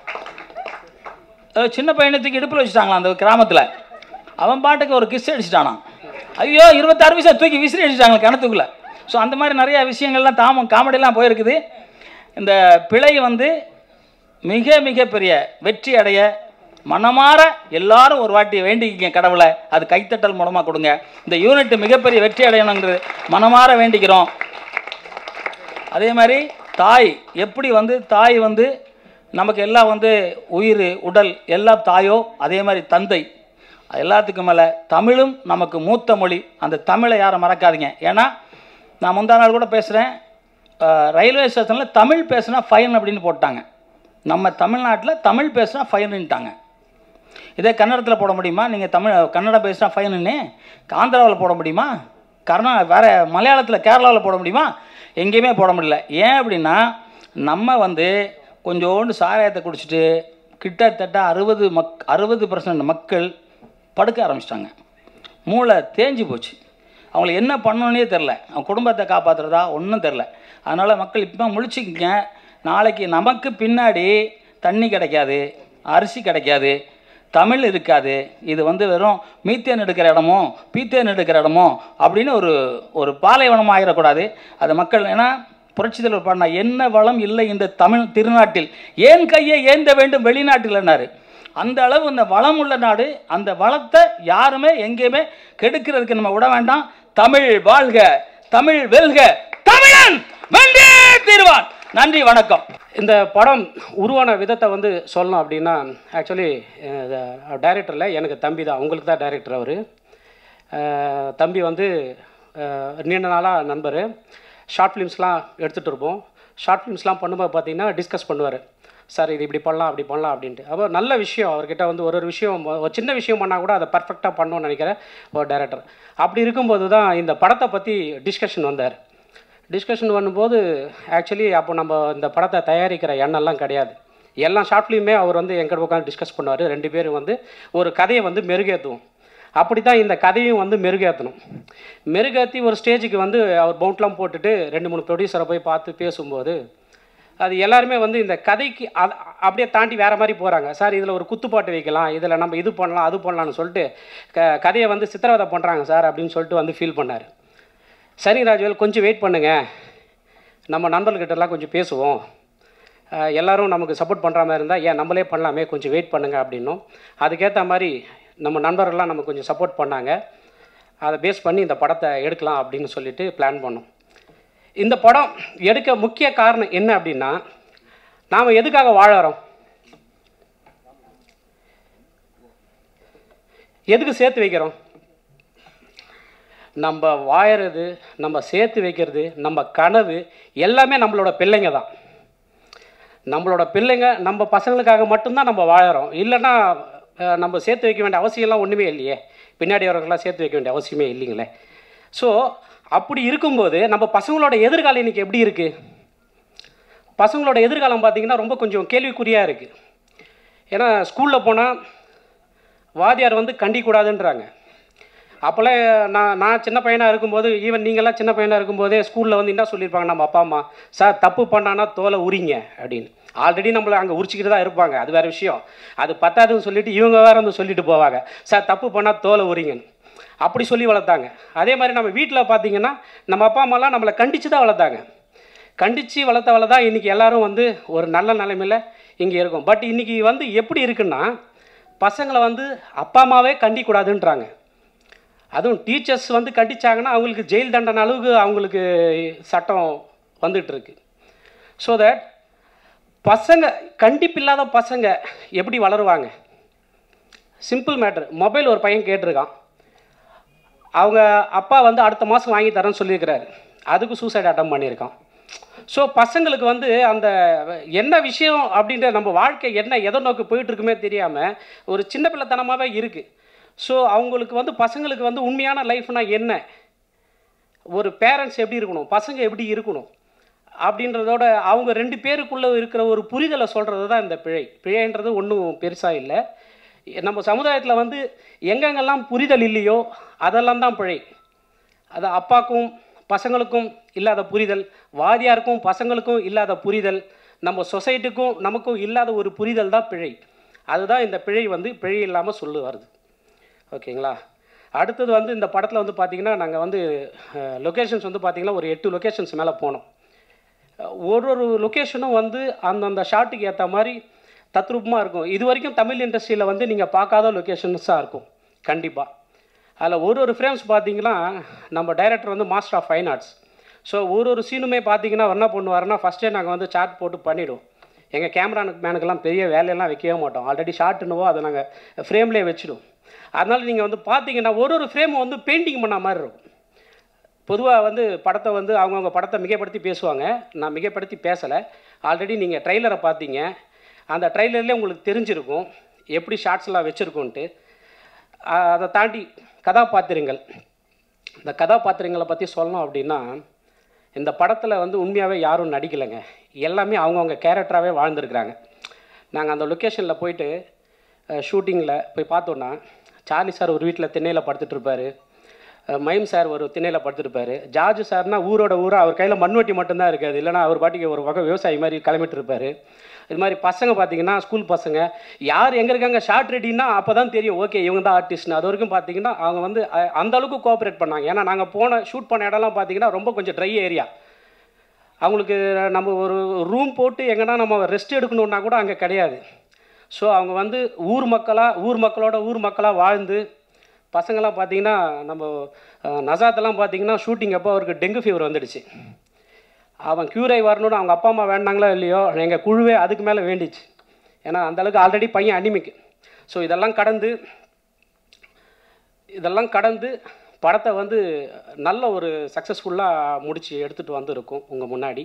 அஹ் சின்ன பையனை தூக்கி இடுப்பில் வச்சுட்டாங்களாம் அந்த கிராமத்தில் அவன் பாட்டுக்கு ஒரு கிஸ் அடிச்சிட்டானான் ஐயோ இருபத்தாறு வயசா தூக்கி விசிறி அடிச்சிட்டாங்க கிணத்துக்குள்ளே ஸோ அந்த மாதிரி நிறைய விஷயங்கள்லாம் தாம காமெடியெல்லாம் போயிருக்குது இந்த பிழை வந்து மிக மிக பெரிய வெற்றி அடைய மனமாற எல்லாரும் ஒரு வாட்டி வேண்டிக்கிங்க கடவுளை அது கைத்தட்டல் மூலமாக கொடுங்க இந்த யூனிட் மிகப்பெரிய வெற்றி அடையணுங்கிறது மனமாற வேண்டிக்கிறோம் அதே மாதிரி தாய் எப்படி வந்து தாய் வந்து நமக்கு எல்லாம் வந்து உயிர் உடல் எல்லாம் தாயோ அதே மாதிரி தந்தை அது எல்லாத்துக்கும் மேலே தமிழும் நமக்கு மூத்த மொழி அந்த தமிழை யாரும் மறக்காதீங்க ஏன்னா நான் முந்தா நாள் கூட பேசுகிறேன் ரயில்வே ஸ்டேஷனில் தமிழ் பேசுனா ஃபைன் அப்படின்னு போட்டாங்க நம்ம தமிழ்நாட்டில் தமிழ் பேசுனா ஃபைனுன்ட்டாங்க இதே கன்னடத்தில் போட முடியுமா நீங்கள் தமிழ் கன்னடம் பேசினா ஃபைனுன்னு ஆந்திராவில் போட முடியுமா கர்நா வேறு மலையாளத்தில் கேரளாவில் போட முடியுமா எங்கேயுமே போட முடியல ஏன் அப்படின்னா நம்ம வந்து கொஞ்சோண்டு சாராயத்தை குடிச்சிட்டு கிட்டத்தட்ட அறுபது மக் அறுபது பர்சன்ட் மக்கள் படுக்க ஆரம்பிச்சிட்டாங்க மூளை தேஞ்சு போச்சு அவங்களுக்கு என்ன பண்ணணுன்னே தெரில அவங்க குடும்பத்தை காப்பாற்றுறதா ஒன்றும் தெரில அதனால் மக்கள் இப்போ முழிச்சுக்கங்க நாளைக்கு நமக்கு பின்னாடி தண்ணி கிடைக்காது அரிசி கிடைக்காது தமிழ் இருக்காது இது வந்து வெறும் மீத்தேன் எடுக்கிற இடமோ பீத்தேன் எடுக்கிற இடமோ அப்படின்னு ஒரு ஒரு பாலைவனம் ஆகிடக்கூடாது அது மக்கள் ஏன்னா புரட்சித் தலைவர் பாடினா என்ன வளம் இல்லை இந்த தமிழ் திருநாட்டில் ஏன் கையை ஏந்த வேண்டும் வெளிநாட்டில்னாரு அந்த அளவு இந்த வளம் உள்ள நாடு அந்த வளத்தை யாருமே எங்கேயுமே கெடுக்கிறதுக்கு நம்ம விட வேண்டாம் தமிழ் வாழ்க தமிழ் வெல்க தமிழன் வென்றே தீர்வான் நன்றி வணக்கம் இந்த படம் உருவான விதத்தை வந்து சொல்லணும் அப்படின்னா ஆக்சுவலி டைரக்டரில் எனக்கு தம்பி தான் உங்களுக்கு தான் டைரக்டர் அவர் தம்பி வந்து அஹ், நீண்ட நாளாக நண்பர் ஷார்ட் ஃபிலிம்ஸ்லாம் எடுத்துகிட்டு இருப்போம் ஷார்ட் ஃபிலிம்ஸ்லாம் பண்ணும்போது பார்த்தீங்கன்னா டிஸ்கஸ் பண்ணுவார் சார் இது இப்படி பண்ணலாம் அப்படி பண்ணலாம் அப்படின்ட்டு அப்போ நல்ல விஷயம் அவர்கிட்ட வந்து ஒரு ஒரு விஷயம் ஒரு சின்ன விஷயம் பண்ணால் கூட அதை பர்ஃபெக்டாக பண்ணணும்னு நினைக்கிற ஒரு டைரக்டர் அப்படி இருக்கும்போது தான் இந்த படத்தை பற்றி டிஸ்கஷன் வந்தார் டிஸ்கஷன் பண்ணும்போது ஆக்சுவலி அப்போ நம்ம இந்த படத்தை தயாரிக்கிற எண்ணெல்லாம் கிடையாது எல்லா ஷார்ட் ஃபிலிமே அவர் வந்து எங்கிட்ட உட்காந்து டிஸ்கஸ் பண்ணுவார் ரெண்டு பேரும் வந்து ஒரு கதையை வந்து மெருகேற்றுவோம் அப்படி தான் இந்த கதையும் வந்து மெருகேற்றணும் மெருகேற்றி ஒரு ஸ்டேஜுக்கு வந்து அவர் பவுண்ட்லாம் போட்டுட்டு ரெண்டு மூணு ப்ரொடியூசரை போய் பார்த்து பேசும்போது அது எல்லாருமே வந்து இந்த கதைக்கு அ- அப்படியே தாண்டி வேறு மாதிரி போகிறாங்க சார் இதில் ஒரு குத்துப்பாட்டு வைக்கலாம் இதில் நம்ம இது பண்ணலாம் அது பண்ணலாம்னு சொல்லிட்டு க கதையை வந்து சித்திரவதை பண்ணுறாங்க சார் அப்படின்னு சொல்லிட்டு வந்து ஃபீல் பண்ணார் சரி ராஜ்வேல் கொஞ்சம் வெயிட் பண்ணுங்க நம்ம நண்பர்கிட்டலாம் கொஞ்சம் பேசுவோம் அஹ் எல்லாரும் நமக்கு சப்போர்ட் பண்ணுற மாதிரி இருந்தால் ஏன் நம்மளே பண்ணலாமே கொஞ்சம் வெயிட் பண்ணுங்க அப்படின்னும் அதுக்கேற்ற மாதிரி நம்ம நண்பர்கள்லாம் நமக்கு கொஞ்சம் சப்போர்ட் பண்ணாங்க அதை பேஸ் பண்ணி இந்த படத்தை எடுக்கலாம் அப்படின்னு சொல்லிட்டு பிளான் பண்ணோம் இந்த படம் எடுக்க முக்கிய காரணம் என்ன அப்படின்னா நாம் எதுக்காக வாழறோம் எதுக்கு சேர்த்து வைக்கிறோம் நம்ம வாழறது நம்ம சேர்த்து வைக்கிறது நம்ம கனவு எல்லாமே நம்மளோட பிள்ளைங்க தான் நம்மளோட பிள்ளைங்க நம்ம பசங்களுக்காக மட்டும்தான் நம்ம வாழறோம் இல்லைன்னா அஹ், நம்ம சேர்த்து வைக்க வேண்டிய அவசியம்லாம் ஒன்றுமே இல்லையே பின்னாடி வரவங்களாம் சேர்த்து வைக்க வேண்டிய அவசியமே இல்லைங்களே ஸோ அப்படி இருக்கும்போது நம்ம பசங்களோட எதிர்காலம் இன்னைக்கு எப்படி இருக்குது பசங்களோட எதிர்காலம் பார்த்தீங்கன்னா ரொம்ப கொஞ்சம் கேள்விக்குறியாக இருக்குது ஏன்னா ஸ்கூலில் போனால் வாத்தியார் வந்து கண்டிக்கூடாதுன்றாங்க அப்போல்லாம் நான் நான் சின்ன பையனாக இருக்கும்போது ஈவன் நீங்கள்லாம் சின்ன பையனாக இருக்கும்போதே ஸ்கூலில் வந்து என்ன சொல்லியிருப்பாங்க நம்ம அப்பா அம்மா சார் தப்பு பண்ணானா தோலை உரிங்க அப்படின்னு ஆல்ரெடி நம்மளை அங்கே உரிச்சிக்கிட்டு தான் இருப்பாங்க அது வேறு விஷயம் அது பத்தாதுன்னு சொல்லிட்டு இவங்க வேற வந்து சொல்லிட்டு போவாங்க சார் தப்பு பண்ணால் தோலை உரிங்கன்னு அப்படி சொல்லி வளர்த்தாங்க அதே மாதிரி நம்ம வீட்டில் பார்த்தீங்கன்னா நம்ம அப்பா அம்மாலாம் நம்மளை கண்டித்து தான் வளர்த்தாங்க கண்டித்து வளர்த்தவள தான் இன்றைக்கி எல்லாரும் வந்து ஒரு நல்ல நிலைமையில் இங்கே இருக்கும் பட் இன்றைக்கி வந்து எப்படி இருக்குன்னா பசங்களை வந்து அப்பா அம்மாவே கண்டிக்கூடாதுன்றாங்க அதுவும் டீச்சர்ஸ் வந்து கண்டிச்சாங்கன்னா அவங்களுக்கு ஜெயில் தண்டனை அளவுக்கு அவங்களுக்கு சட்டம் வந்துட்டு இருக்கு ஸோ தட் பசங்க கண்டிப்பில்லாத பசங்க எப்படி வளருவாங்க சிம்பிள் மேட்ரு மொபைல் ஒரு பையன் கேட்டிருக்கான் அவங்க அப்பா வந்து அடுத்த மாதம் வாங்கி தரேன்னு சொல்லியிருக்கிறாரு அதுக்கு சூசைட் அட்டம் பண்ணியிருக்கான் ஸோ பசங்களுக்கு வந்து அந்த என்ன விஷயம் அப்படின்ற நம்ம வாழ்க்கை என்ன எதை நோக்கி போயிட்டு இருக்குமே தெரியாமல் ஒரு சின்ன பிள்ளைத்தனமாகவே இருக்குது ஸோ அவங்களுக்கு வந்து பசங்களுக்கு வந்து உண்மையான லைஃப்னா என்ன ஒரு பேரண்ட்ஸ் எப்படி இருக்கணும் பசங்க எப்படி இருக்கணும் அப்படின்றதோட அவங்க ரெண்டு பேருக்குள்ளே இருக்கிற ஒரு புரிதலை சொல்கிறது தான் இந்த பிழை பிழைன்றது ஒன்றும் பெருசாக இல்லை நம்ம சமுதாயத்தில் வந்து எங்கெங்கெல்லாம் புரிதல் இல்லையோ அதெல்லாம் தான் பிழை அது அப்பாக்கும் பசங்களுக்கும் இல்லாத புரிதல் வாதியாருக்கும் பசங்களுக்கும் இல்லாத புரிதல் நம்ம சொசைட்டிக்கும் நமக்கும் இல்லாத ஒரு புரிதல் தான் பிழை அதுதான் இந்த பிழை வந்து பிழை இல்லாமல் சொல்லு வருது ஓகேங்களா அடுத்தது வந்து இந்த படத்தில் வந்து பார்த்திங்கன்னா நாங்கள் வந்து லொக்கேஷன்ஸ் வந்து பார்த்திங்கன்னா ஒரு எட்டு லொக்கேஷன்ஸ் மேலே போனோம் அஹ் ஒரு ஒரு லொக்கேஷனும் வந்து அந்தந்த ஷாட்டுக்கு ஏற்ற மாதிரி தத்ரூபமாக இருக்கும் இது வரைக்கும் தமிழ் இண்டஸ்ட்ரியில் வந்து நீங்கள் பார்க்காத லொக்கேஷன்ஸாக இருக்கும் கண்டிப்பாக அதில் ஒரு ஒரு ஃப்ரேம்ஸ் பார்த்தீங்கன்னா நம்ம டைரக்டர் வந்து master of fine arts so ஒரு ஒரு சீனுமே பார்த்தீங்கன்னா என்ன பண்ணுவாருன்னா ஃபஸ்ட்டே நாங்கள் வந்து சார்ட் போட்டு பண்ணிவிடுவோம் எங்கள் கேமரா மேனுக்கெல்லாம் பெரிய வேலையெல்லாம் வைக்கவே மாட்டோம் ஆல்ரெடி ஷார்ட்னுவோ அதை நாங்கள் ஃப்ரேம்லேயே வச்சிடுவோம் அதனால் நீங்கள் வந்து பார்த்தீங்கன்னா ஒரு ஒரு ஃப்ரேமும் வந்து பெயிண்டிங் பண்ண மாதிரி இருக்கும் பொதுவாக வந்து படத்தை வந்து அவங்கவுங்க படத்தை மிகைப்படுத்தி பேசுவாங்க நான் மிகைப்படுத்தி பேசலை ஆல்ரெடி நீங்கள் ட்ரைலரை பார்த்தீங்க அந்த ட்ரைலர்லேயே உங்களுக்கு தெரிஞ்சிருக்கும் எப்படி ஷார்ட்ஸ்லாம் வச்சுருக்கோன்ட்டு அதை தாண்டி கதாபாத்திரங்கள் இந்த கதாபாத்திரங்களை பற்றி சொல்லணும் அப்படின்னா இந்த படத்தில் வந்து உண்மையாகவே யாரும் நடிக்கலைங்க எல்லாமே அவங்கவுங்க கேரக்டராகவே வாழ்ந்துருக்குறாங்க நாங்கள் அந்த லொக்கேஷனில் போயிட்டு ஷூட்டிங்கில் போய் பார்த்தோன்னா சார்லி சார் ஒரு வீட்டில் திண்ணையில் படுத்துட்டு இருப்பாரு அஹ் மைம் சார் ஒரு திண்ணையில் படுத்துருப்பாரு ஜார்ஜ் சார்னா ஊரோட ஊராக அவர் கையில் மண்வெட்டி மட்டும்தான் இருக்காது இல்லைனா அவர் பாட்டுக்கு ஒரு வகை விவசாயி மாதிரி கிளம்பிட்டு இருப்பாரு இது மாதிரி பசங்க பார்த்தீங்கன்னா ஸ்கூல் பசங்க யார் எங்கே இருக்காங்க ஷார்ட் ரெடினா அப்போ தான் தெரியும் ஓகே இவங்க தான் ஆர்டிஸ்ட்னு அது வரைக்கும் பார்த்தீங்கன்னா அவங்க வந்து அஹ், அந்த அளவுக்கு கோஆப்ரேட் பண்ணாங்க ஏன்னா நாங்கள் போன ஷூட் பண்ண இடம்லாம் பார்த்தீங்கன்னா ரொம்ப கொஞ்சம் ட்ரை ஏரியா அவங்களுக்கு நம்ம ஒரு ரூம் போட்டு எங்கன்னா நம்ம ரெஸ்ட் எடுக்கணுன்னா கூட அங்கே கிடையாது ஸோ அவங்க வந்து ஊர் மக்களாக ஊர் மக்களோட ஊர் மக்களாக வாழ்ந்து பசங்களாம் பார்த்தீங்கன்னா நம்ம அஹ், நசாத்தெல்லாம் பார்த்தீங்கன்னா ஷூட்டிங் அப்போ அவருக்கு டெங்கு ஃபீவர் வந்துடுச்சு அவன் க்யூரை வரணும்னு அவங்க அப்பா அம்மா வேண்டாங்களோ இல்லையோ எங்கள் குழுவே அதுக்கு மேலே வேண்டிச்சு ஏன்னா அந்தளவுக்கு ஆல்ரெடி பையன் அனிமிக்கு ஸோ இதெல்லாம் கடந்து இதெல்லாம் கடந்து படத்தை வந்து நல்ல ஒரு சக்ஸஸ்ஃபுல்லாக முடித்து எடுத்துகிட்டு வந்திருக்கோம் உங்கள் முன்னாடி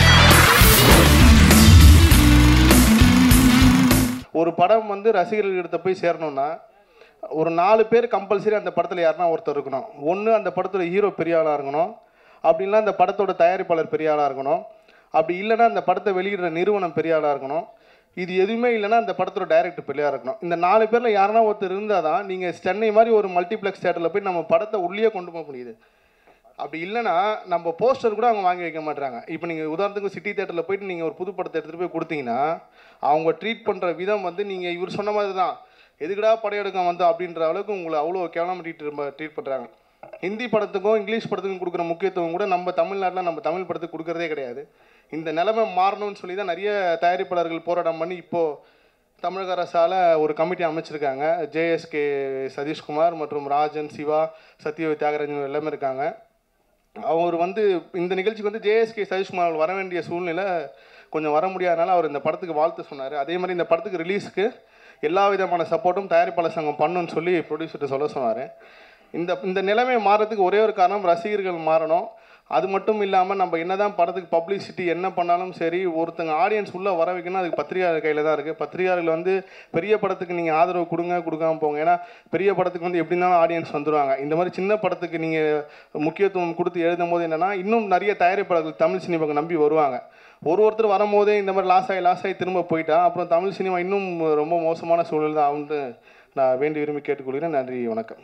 ஒரு படம் வந்து ரசிகர்கள்கிட்ட போய் சேரணும்னா ஒரு நாலு பேர் கம்பல்சரி அந்த படத்தில் யாருன்னா ஒருத்தர் இருக்கணும் ஒன்று அந்த படத்தோட ஹீரோ பெரிய ஆளாக இருக்கணும் அப்படின்னா அந்த படத்தோட தயாரிப்பாளர் பெரிய ஆளாக இருக்கணும் அப்படி இல்லைன்னா அந்த படத்தை வெளியிடுற நிறுவனம் பெரிய ஆளாக இருக்கணும் இது எதுவுமே இல்லைன்னா அந்த படத்தோட டைரக்டர் பெரிய ஆளா இருக்கணும் இந்த நாலு பேரில் யாருன்னா ஒருத்தர் இருந்தால் தான் நீங்கள் சென்னை மாதிரி ஒரு மல்டிப்ளெக்ஸ் தேட்டரில் போய் நம்ம படத்தை உள்ளே கொண்டு போக முடியுது அப்படி இல்லைன்னா நம்ம போஸ்டர் கூட அவங்க வாங்கி வைக்க மாட்டாங்க இப்போ நீங்கள் உதாரணத்துக்கு சிட்டி தேட்டரில் போயிட்டு நீங்கள் ஒரு புது படத்தை எடுத்துகிட்டு போய் கொடுத்தீங்கன்னா அவங்க ட்ரீட் பண்ணுற விதம் வந்து நீங்கள் இவர் சொன்ன மாதிரி தான் எதுக்குடா படையெடுக்க வந்தோம் அப்படின்ற அளவுக்கு உங்களை அவ்வளோ கேவலமாக ட்ரீட் ட்ரீட் பண்ணுறாங்க ஹிந்தி படத்துக்கும் இங்கிலீஷ் படத்துக்கும் கொடுக்குற முக்கியத்துவம் கூட நம்ம தமிழ்நாட்டில் நம்ம தமிழ் படத்துக்கு கொடுக்குறதே கிடையாது இந்த நிலைமை மாறணும்னு சொல்லி தான் நிறைய தயாரிப்பாளர்கள் போராட்டம் பண்ணி இப்போது தமிழக அரசால் ஒரு கமிட்டி அமைச்சிருக்காங்க ஜேஎஸ்கே சதீஷ்குமார் மற்றும் ராஜன் சிவா சத்ய தியாகராஜன் எல்லாமே இருக்காங்க அவர் வந்து இந்த நிகழ்ச்சிக்கு வந்து ஜேஎஸ்கே சதீஷ்குமார் அவர்கள் வர வேண்டிய சூழ்நிலை கொஞ்சம் வர முடியாதனால அவர் இந்த படத்துக்கு வாழ்த்து சொன்னார் அதே மாதிரி இந்த படத்துக்கு ரிலீஸ்க்கு எல்லா விதமான சப்போர்ட்டும் தயாரிப்பாளர் சங்கம் பண்ணுன்னு சொல்லி ப்ரொடியூசர்கிட்ட சொல்ல சொன்னார் இந்த இந்த நிலைமை மாறதுக்கு ஒரே ஒரு காரணம் ரசிகர்கள் மாறணும் அது மட்டும் இல்லாமல் நம்ம என்னதான் படத்துக்கு பப்ளிசிட்டி என்ன பண்ணாலும் சரி ஒருத்தங்க ஆடியன்ஸ் உள்ளே வர வைக்கணும் அதுக்கு பத்திரிகையாளர் கையில் தான் இருக்குது பத்திரிகையாளர்கள் வந்து பெரிய படத்துக்கு நீங்கள் ஆதரவு கொடுங்க கொடுக்காம போங்க ஏன்னா பெரிய படத்துக்கு வந்து எப்படி இருந்தாலும் ஆடியன்ஸ் வந்துருவாங்க இந்த மாதிரி சின்ன படத்துக்கு நீங்கள் முக்கியத்துவம் கொடுத்து எழுதும் போது என்னென்னா இன்னும் நிறைய தயாரிப்பாளர்கள் தமிழ் சினிமாவுக்கு நம்பி வருவாங்க ஒரு ஒருத்தர் வரும்போதே இந்த மாதிரி லாஸ் ஆகி லாஸ் ஆகி திரும்ப போயிட்டா அப்புறம் தமிழ் சினிமா இன்னும் ரொம்ப மோசமான சூழல் தான் ஆகும்னு நான் வேண்டி விரும்பி கேட்டுக்கொள்கிறேன் நன்றி வணக்கம்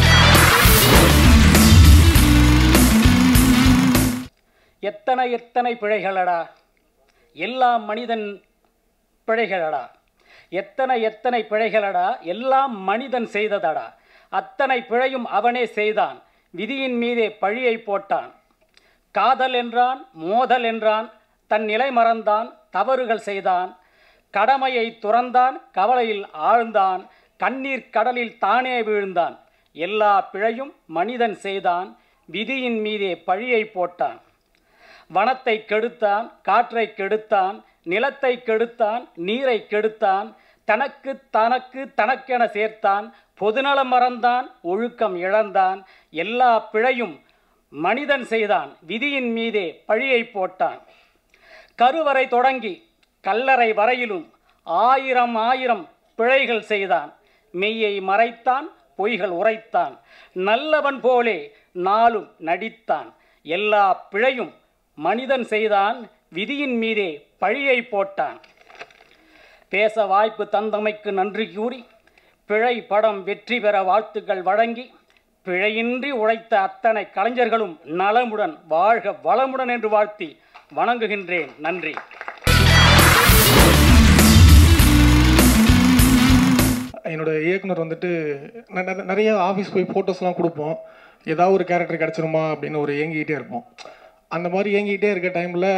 எத்தனை எத்தனை பிழைகளடா எல்லாம் மனிதன் பிழைகளடா எத்தனை எத்தனை பிழைகளடா எல்லாம் மனிதன் செய்ததடா அத்தனை பிழையும் அவனே செய்தான் விதியின் மீதே பழியை போட்டான் காதல் என்றான் மோதல் என்றான் தன் நிலை மறந்தான் தவறுகள் செய்தான் கடமையை துறந்தான் கவலையில் ஆழ்ந்தான் கண்ணீர் கடலில் தானே வீழ்ந்தான் எல்லா பிழையும் மனிதன் செய்தான் விதியின் மீதே பழியை போட்டான் வனத்தை கெடுத்தான் காற்றை கெடுத்தான் நிலத்தை கெடுத்தான் நீரை கெடுத்தான் தனக்கு தனக்கு தனக்கென சேர்த்தான் பொதுநலம் மறந்தான் ஒழுக்கம் இழந்தான் எல்லா பிழையும் மனிதன் செய்தான் விதியின் மீதே பழியை போட்டான் கருவறை தொடங்கி கல்லறை வரையிலும் ஆயிரம் ஆயிரம் பிழைகள் செய்தான் மெய்யை மறைத்தான் பொய்கள் உரைத்தான் நல்லவன் போலே நாளும் நடித்தான் எல்லா பிழையும் மனிதன் செய்தான் விதியின் மீதே பழியை போட்டான் பேச வாய்ப்பு தந்தமைக்கு நன்றி கூறி பிழை படம் வெற்றி பெற வாழ்த்துக்கள் வழங்கி பிழையின்றி உழைத்த அத்தனை கலைஞர்களும் நலமுடன் வாழ்க வளமுடன் என்று வாழ்த்தி வணங்குகின்றேன் நன்றி என்னோட இயக்குனர் வந்துட்டு ந- ந- நிறைய ஆஃபீஸ் போய் ஃபோட்டோஸ்லாம் கொடுப்போம் ஏதாவது ஒரு கேரக்டர் கிடச்சிருமா அப்படின்னு ஒரு ஏங்கிக்கிட்டே இருப்போம் அந்த மாதிரி ஏங்கிக்கிட்டே இருக்க டைமில்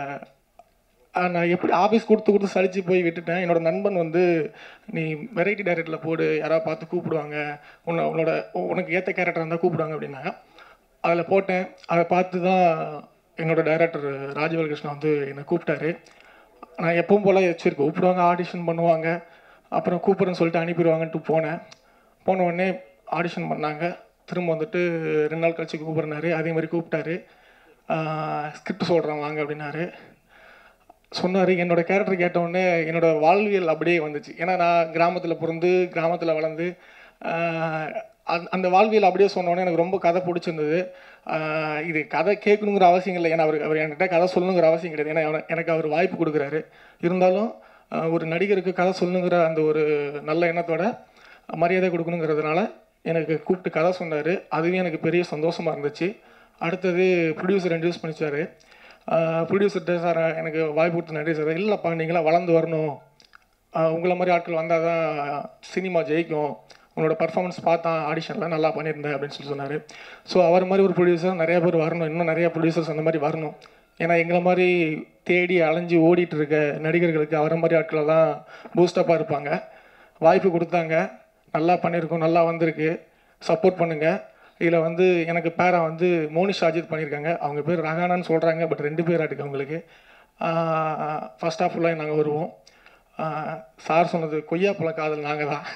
நான் எப்படி ஆஃபீஸ் கொடுத்து கொடுத்து சலிச்சு போய் விட்டுட்டேன் என்னோட நண்பன் வந்து நீ வெரைட்டி டைரக்டரில் போடு யாராவது பார்த்து கூப்பிடுவாங்க உன்னை உன்னோட உனக்கு ஏற்ற கேரக்டர் இருந்தால் கூப்பிடுவாங்க அப்படின்னாங்க அதில் போட்டேன் அதை பார்த்து தான் என்னோட டைரக்டர் ராஜவேல் கிருஷ்ணா வந்து என்னை கூப்பிட்டாரு நான் எப்பவும் போல் சரி கூப்பிடுவாங்க ஆடிஷன் பண்ணுவாங்க அப்புறம் கூப்பிட்றேன்னு சொல்லிட்டு அனுப்பிடுவாங்கன்ட்டு போனேன் போன உடனே ஆடிஷன் பண்ணாங்க திரும்ப வந்துட்டு ரெண்டு நாள் கழிச்சு கூப்பிட்றாரு அதே மாதிரி கூப்பிட்டாரு ஸ்கிரிப்ட் சொல்கிறேன் வாங்க அப்படின்னாரு சொன்னார் என்னோட கேரக்டர் கேட்டவுடனே என்னோட வாழ்வியல் அப்படியே வந்துச்சு ஏன்னா நான் கிராமத்தில் பிறந்து கிராமத்தில் வளர்ந்து ஆஹ் அந்த- அந்த வாழ்வியல் அப்படியே சொன்னோடனே எனக்கு ரொம்ப கதை பிடிச்சிருந்தது ஆஹ் இது கதை கேட்கணுங்கிற அவசியம் இல்லை ஏன்னா அவர் அவர் என்கிட்ட கதை சொல்லணுங்கிற அவசியம் கிடையாது ஏன்னா அவன- எனக்கு அவர் வாய்ப்பு கொடுக்குறாரு இருந்தாலும் ஆஹ் ஒரு நடிகருக்கு கதை சொல்லணுங்கிற அந்த ஒரு நல்ல எண்ணத்தோட மரியாதை கொடுக்கணுங்கிறதுனால எனக்கு கூப்பிட்டு கதை சொன்னார் அதுவே எனக்கு பெரிய சந்தோஷமாக இருந்துச்சு அடுத்தது ப்ரொடியூசர் இன்ட்ரடியூஸ் பண்ணிச்சாரு ப்ரொடியூசர்கிட்ட சார் எனக்கு வாய்ப்பு கொடுத்த நன்றி சார் இல்லைப்பா நீங்களாம் வளர்ந்து வரணும் ஆஹ் உங்களை மாதிரி ஆட்கள் வந்தால் தான் சினிமா ஜெயிக்கும் உங்களோட பர்ஃபார்மன்ஸ் பார்த்தா ஆடிஷனில் நல்லா பண்ணியிருந்தேன் அப்படின்னு சொல்லி சொன்னார் ஸோ அவர் மாதிரி ஒரு ப்ரொடியூசர் நிறைய பேர் வரணும் இன்னும் நிறைய ப்ரொடியூசர்ஸ் அந்த மாதிரி வரணும் ஏன்னா எங்களை மாதிரி தேடி அலைஞ்சு ஓடிட்டு இருக்க நடிகர்களுக்கு அவரை மாதிரி ஆட்கள் தான் பூஸ்டப்பாக இருப்பாங்க வாய்ப்பு கொடுத்தாங்க நல்லா பண்ணியிருக்கோம் நல்லா வந்திருக்கு சப்போர்ட் பண்ணுங்கள் இதில் வந்து எனக்கு பேரை வந்து மோனிஷ் அஜித் பண்ணியிருக்காங்க அவங்க பேர் ரகானான்னு சொல்கிறாங்க பட் ரெண்டு பேர் ஆட்டுக்கு அவங்களுக்கு ஃபர்ஸ்ட் ஆஃப் ஃபுல்லாக நாங்கள் வருவோம் சார் சொன்னது கொய்யாப்பழ காதல் நாங்கள் தான்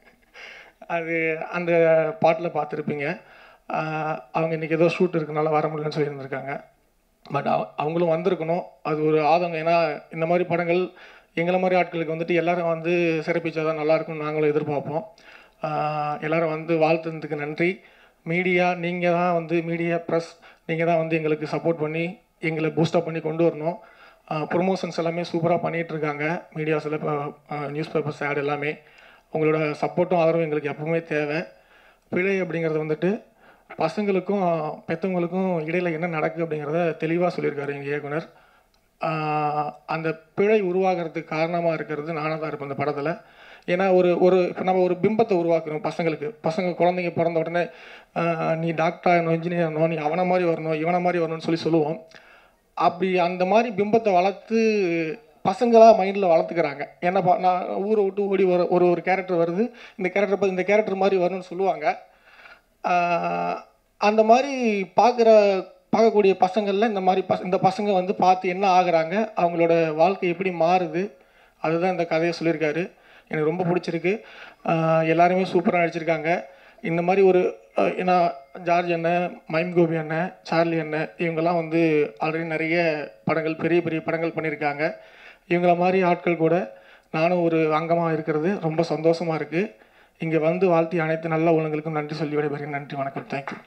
அது அந்த பாட்டில் பார்த்துருப்பீங்க ஆஹ் அவங்க இன்றைக்கி ஏதோ ஷூட் இருக்கனால வர முடியலன்னு சொல்லியிருந்திருக்காங்க பட் அவங்களும் வந்திருக்கணும் அது ஒரு ஆதங்கம் ஏன்னா இந்த மாதிரி படங்கள் எங்களை மாதிரி ஆட்களுக்கு வந்துட்டு எல்லாரும் வந்து சிறப்பிச்சா தான் நல்லாயிருக்கும்னு நாங்களும் எதிர்பார்ப்போம் ஆஹ் எல்லாரும் வந்து வாழ்த்துனதுக்கு நன்றி மீடியா நீங்கள் தான் வந்து மீடியா ப்ரெஸ் நீங்கள் தான் வந்து எங்களுக்கு சப்போர்ட் பண்ணி எங்களை பூஸ்டப் பண்ணி கொண்டு வரணும் ப்ரொமோஷன்ஸ் எல்லாமே சூப்பராக பண்ணிகிட்டு இருக்காங்க மீடியாஸில் இப்போ நியூஸ் பேப்பர்ஸ் ஆட் எல்லாமே உங்களோட சப்போர்ட்டும் ஆதரவும் எங்களுக்கு எப்பவுமே தேவை பிழை அப்படிங்கிறது வந்துட்டு பசங்களுக்கும் பெற்றவங்களுக்கும் இடையில என்ன நடக்குது அப்படிங்கிறத தெளிவாக சொல்லியிருக்காரு எங்கள் இயக்குனர் ஆஹ் அந்த பிழை உருவாகிறதுக்கு காரணமாக இருக்கிறது நானாக தான் இருப்பேன் இந்த படத்தில் ஏன்னா ஒரு ஒரு இப்போ நம்ம ஒரு பிம்பத்தை உருவாக்கணும் பசங்களுக்கு பசங்க குழந்தைங்க பிறந்த உடனே ஆஹ் நீ டாக்டர் ஆகணும் இன்ஜினியர் ஆகணும் நீ அவனை மாதிரி வரணும் இவனை மாதிரி வரணும்னு சொல்லி சொல்லுவோம் அப்படி அந்த மாதிரி பிம்பத்தை வளர்த்து பசங்களாக மைண்டில் வளர்த்துக்கிறாங்க ஏன்னா பா- நான் ஊரை விட்டு ஓடி வர ஒரு ஒரு கேரக்டர் வருது இந்த கேரக்டர் இந்த கேரக்டர் மாதிரி வரணும்னு சொல்லுவாங்க ஆஹ் அந்த மாதிரி பார்க்குற பார்க்கக்கூடிய பசங்களில் இந்த மாதிரி பச இந்த பசங்க வந்து பார்த்து என்ன ஆகுறாங்க அவங்களோட வாழ்க்கை எப்படி மாறுது அதுதான் இந்த கதையை சொல்லியிருக்காரு எனக்கு ரொம்ப பிடிச்சிருக்கு ஆஹ் எல்லாருமே சூப்பராக நடிச்சிருக்காங்க இந்த மாதிரி ஒரு ஆஹ் ஏன்னா ஜார்ஜ் அண்ணன் மைம் கோபி அண்ணன் சார்லி அண்ணன் இவங்கெல்லாம் வந்து ஆல்ரெடி நிறைய படங்கள் பெரிய பெரிய படங்கள் பண்ணியிருக்காங்க இவங்கள மாதிரி ஆட்கள் கூட நானும் ஒரு அங்கமாக இருக்கிறது ரொம்ப சந்தோஷமாக இருக்குது இங்கே வந்து வாழ்த்தி அனைத்து நல்ல உள்ளங்களுக்கும் நன்றி சொல்லி விடைபெறுகிறேன் நன்றி வணக்கம் தேங்க்யூ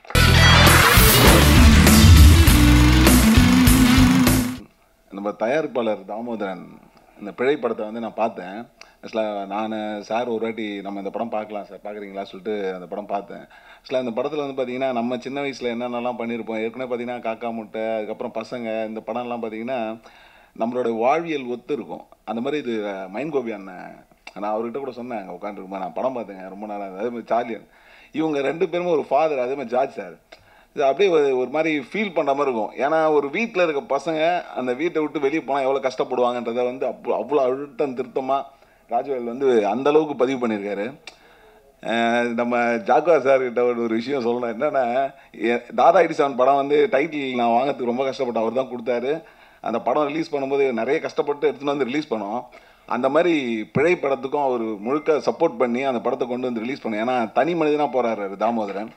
நம்ம தயாரிப்பாளர் தாமோதரன் இந்த பிழை படத்தை வந்து நான் பார்த்தேன் ஆக்சுவலாக நான் சார் ஒரு வாட்டி நம்ம இந்த படம் பார்க்கலாம் சார் பார்க்குறீங்களா சொல்லிட்டு அந்த படம் பார்த்தேன் ஆக்சுவலாக இந்த படத்தில் வந்து பார்த்தீங்கன்னா நம்ம சின்ன வயசில் என்னென்னலாம் பண்ணியிருப்போம் ஏற்கனவே பார்த்தீங்கன்னா காக்கா முட்டை அதுக்கப்புறம் பசங்க இந்த படம்லாம் பார்த்தீங்கன்னா நம்மளோட வாழ்வியல் ஒத்து இருக்கும் அந்த மாதிரி இது மைன் கோபி அண்ணன் நான் அவர்கிட்ட கூட சொன்னேன் அங்கே உட்காந்துருக்குமா நான் படம் பார்த்தேங்க ரொம்ப நாளாக அதே மாதிரி சார்லியன் இவங்க ரெண்டு பேருமே ஒரு ஃபாதர் அதே மாதிரி ஜார்ஜ் சார் இது அப்படியே ஒரு ஒரு மாதிரி ஃபீல் பண்ணுற மாதிரி இருக்கும் ஏன்னா ஒரு வீட்டில் இருக்க பசங்க அந்த வீட்டை விட்டு வெளியே போனால் எவ்வளோ கஷ்டப்படுவாங்கன்றதை வந்து அவ்வளோ அவ்வளோ அழுத்தம் திருத்தமாக ராஜவேல் வந்து அந்த அளவுக்கு பதிவு பண்ணியிருக்காரு அஹ் நம்ம ஜாகுவா சார் கிட்ட ஒரு ஒரு விஷயம் சொல்லணும் என்னன்னா எ- தாதா எடிசான் படம் வந்து டைட்டில் நான் வாங்குறதுக்கு ரொம்ப கஷ்டப்பட்டேன் அவர் தான் கொடுத்தாரு அந்த படம் ரிலீஸ் பண்ணும்போது நிறைய கஷ்டப்பட்டு எடுத்துன்னு வந்து ரிலீஸ் பண்ணோம் அந்த மாதிரி பிழை படத்துக்கும் அவர் முழுக்க சப்போர்ட் பண்ணி அந்த படத்தை கொண்டு வந்து ரிலீஸ் பண்ணோம் ஏன்னா தனி மனிதனாக போகிறாரு தாமோதரன்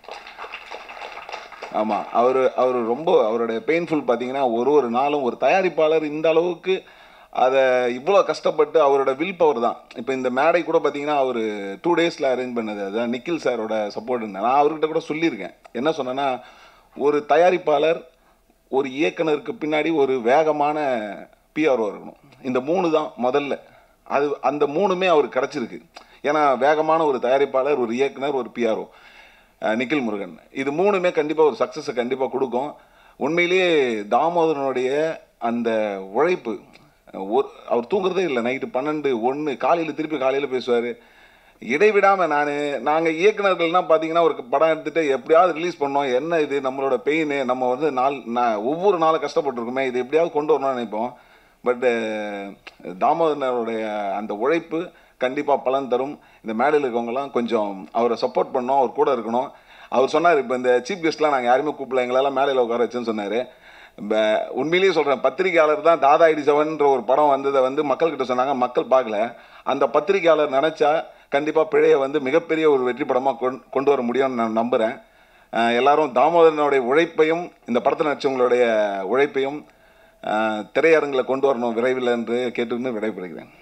ஆமாம் அவர் அவர் ரொம்ப அவருடைய பெயின்ஃபுல் பார்த்தீங்கன்னா ஒரு ஒரு நாளும் ஒரு தயாரிப்பாளர் இந்த அளவுக்கு அதை இவ்வளோ கஷ்டப்பட்டு அவரோட வில் பவர் தான் இப்போ இந்த மேடை கூட பார்த்தீங்கன்னா அவர் டூ டேஸில் அரேஞ்ச் பண்ணது அதுதான் நிக்கில் சாரோட சப்போர்ட் இருந்தேன் நான் அவர்கிட்ட கூட சொல்லியிருக்கேன் என்ன சொன்னேன்னா ஒரு தயாரிப்பாளர் ஒரு இயக்குனருக்கு பின்னாடி ஒரு வேகமான பிஆர்ஓ இருக்கணும் இந்த மூணு தான் முதல்ல அது அந்த மூணுமே அவருக்கு கிடச்சிருக்கு ஏன்னா வேகமான ஒரு தயாரிப்பாளர் ஒரு இயக்குனர் ஒரு பிஆர்ஓ நிக்கில் முருகன் இது மூணுமே கண்டிப்பாக ஒரு சக்ஸஸை கண்டிப்பாக கொடுக்கும் உண்மையிலேயே தாமோதரனுடைய அந்த உழைப்பு ஒரு அவர் தூங்குறதே இல்லை நைட்டு பன்னெண்டு ஒன்று காலையில் திருப்பி காலையில் பேசுவார் இடைவிடாமல் நான் நாங்கள் இயக்குனர்கள்லாம் பார்த்தீங்கன்னா ஒரு படம் எடுத்துகிட்டு எப்படியாவது ரிலீஸ் பண்ணோம் என்ன இது நம்மளோட பெயின் நம்ம வந்து நாள் நான் ஒவ்வொரு நாளும் கஷ்டப்பட்டுருக்கோமே இது எப்படியாவது கொண்டு வரணும்னு நினைப்போம் பட்டு தாமோதரனுடைய அந்த உழைப்பு கண்டிப்பாக பலன் தரும் இந்த மேடையில் இருக்கவங்கலாம் கொஞ்சம் அவரை சப்போர்ட் பண்ணோம் அவர் கூட இருக்கணும் அவர் சொன்னார் இப்போ இந்த சீஃப் கெஸ்ட்லாம் நாங்கள் யாருமே கூப்பிடல எங்களெல்லாம் மேடையில் உட்கார வச்சுன்னு சொன்னார் உண்மையிலேயே சொல்கிறேன் பத்திரிகையாளர் தான் தாதா ஐடி செவன்ற ஒரு படம் வந்ததை வந்து மக்கள்கிட்ட சொன்னாங்க மக்கள் பார்க்கல அந்த பத்திரிகையாளர் நினச்சா கண்டிப்பாக பிழையை வந்து மிகப்பெரிய ஒரு வெற்றி படமாக கொண் கொண்டு வர முடியும்னு நான் நம்புகிறேன் அஹ் எல்லாரும் தாமோதரனுடைய உழைப்பையும் இந்த படத்தில் நடிச்சவங்களுடைய உழைப்பையும் அஹ் திரையரங்கில் கொண்டு வரணும் விரைவில் என்று கேட்டுன்னு விடைபெறுகிறேன்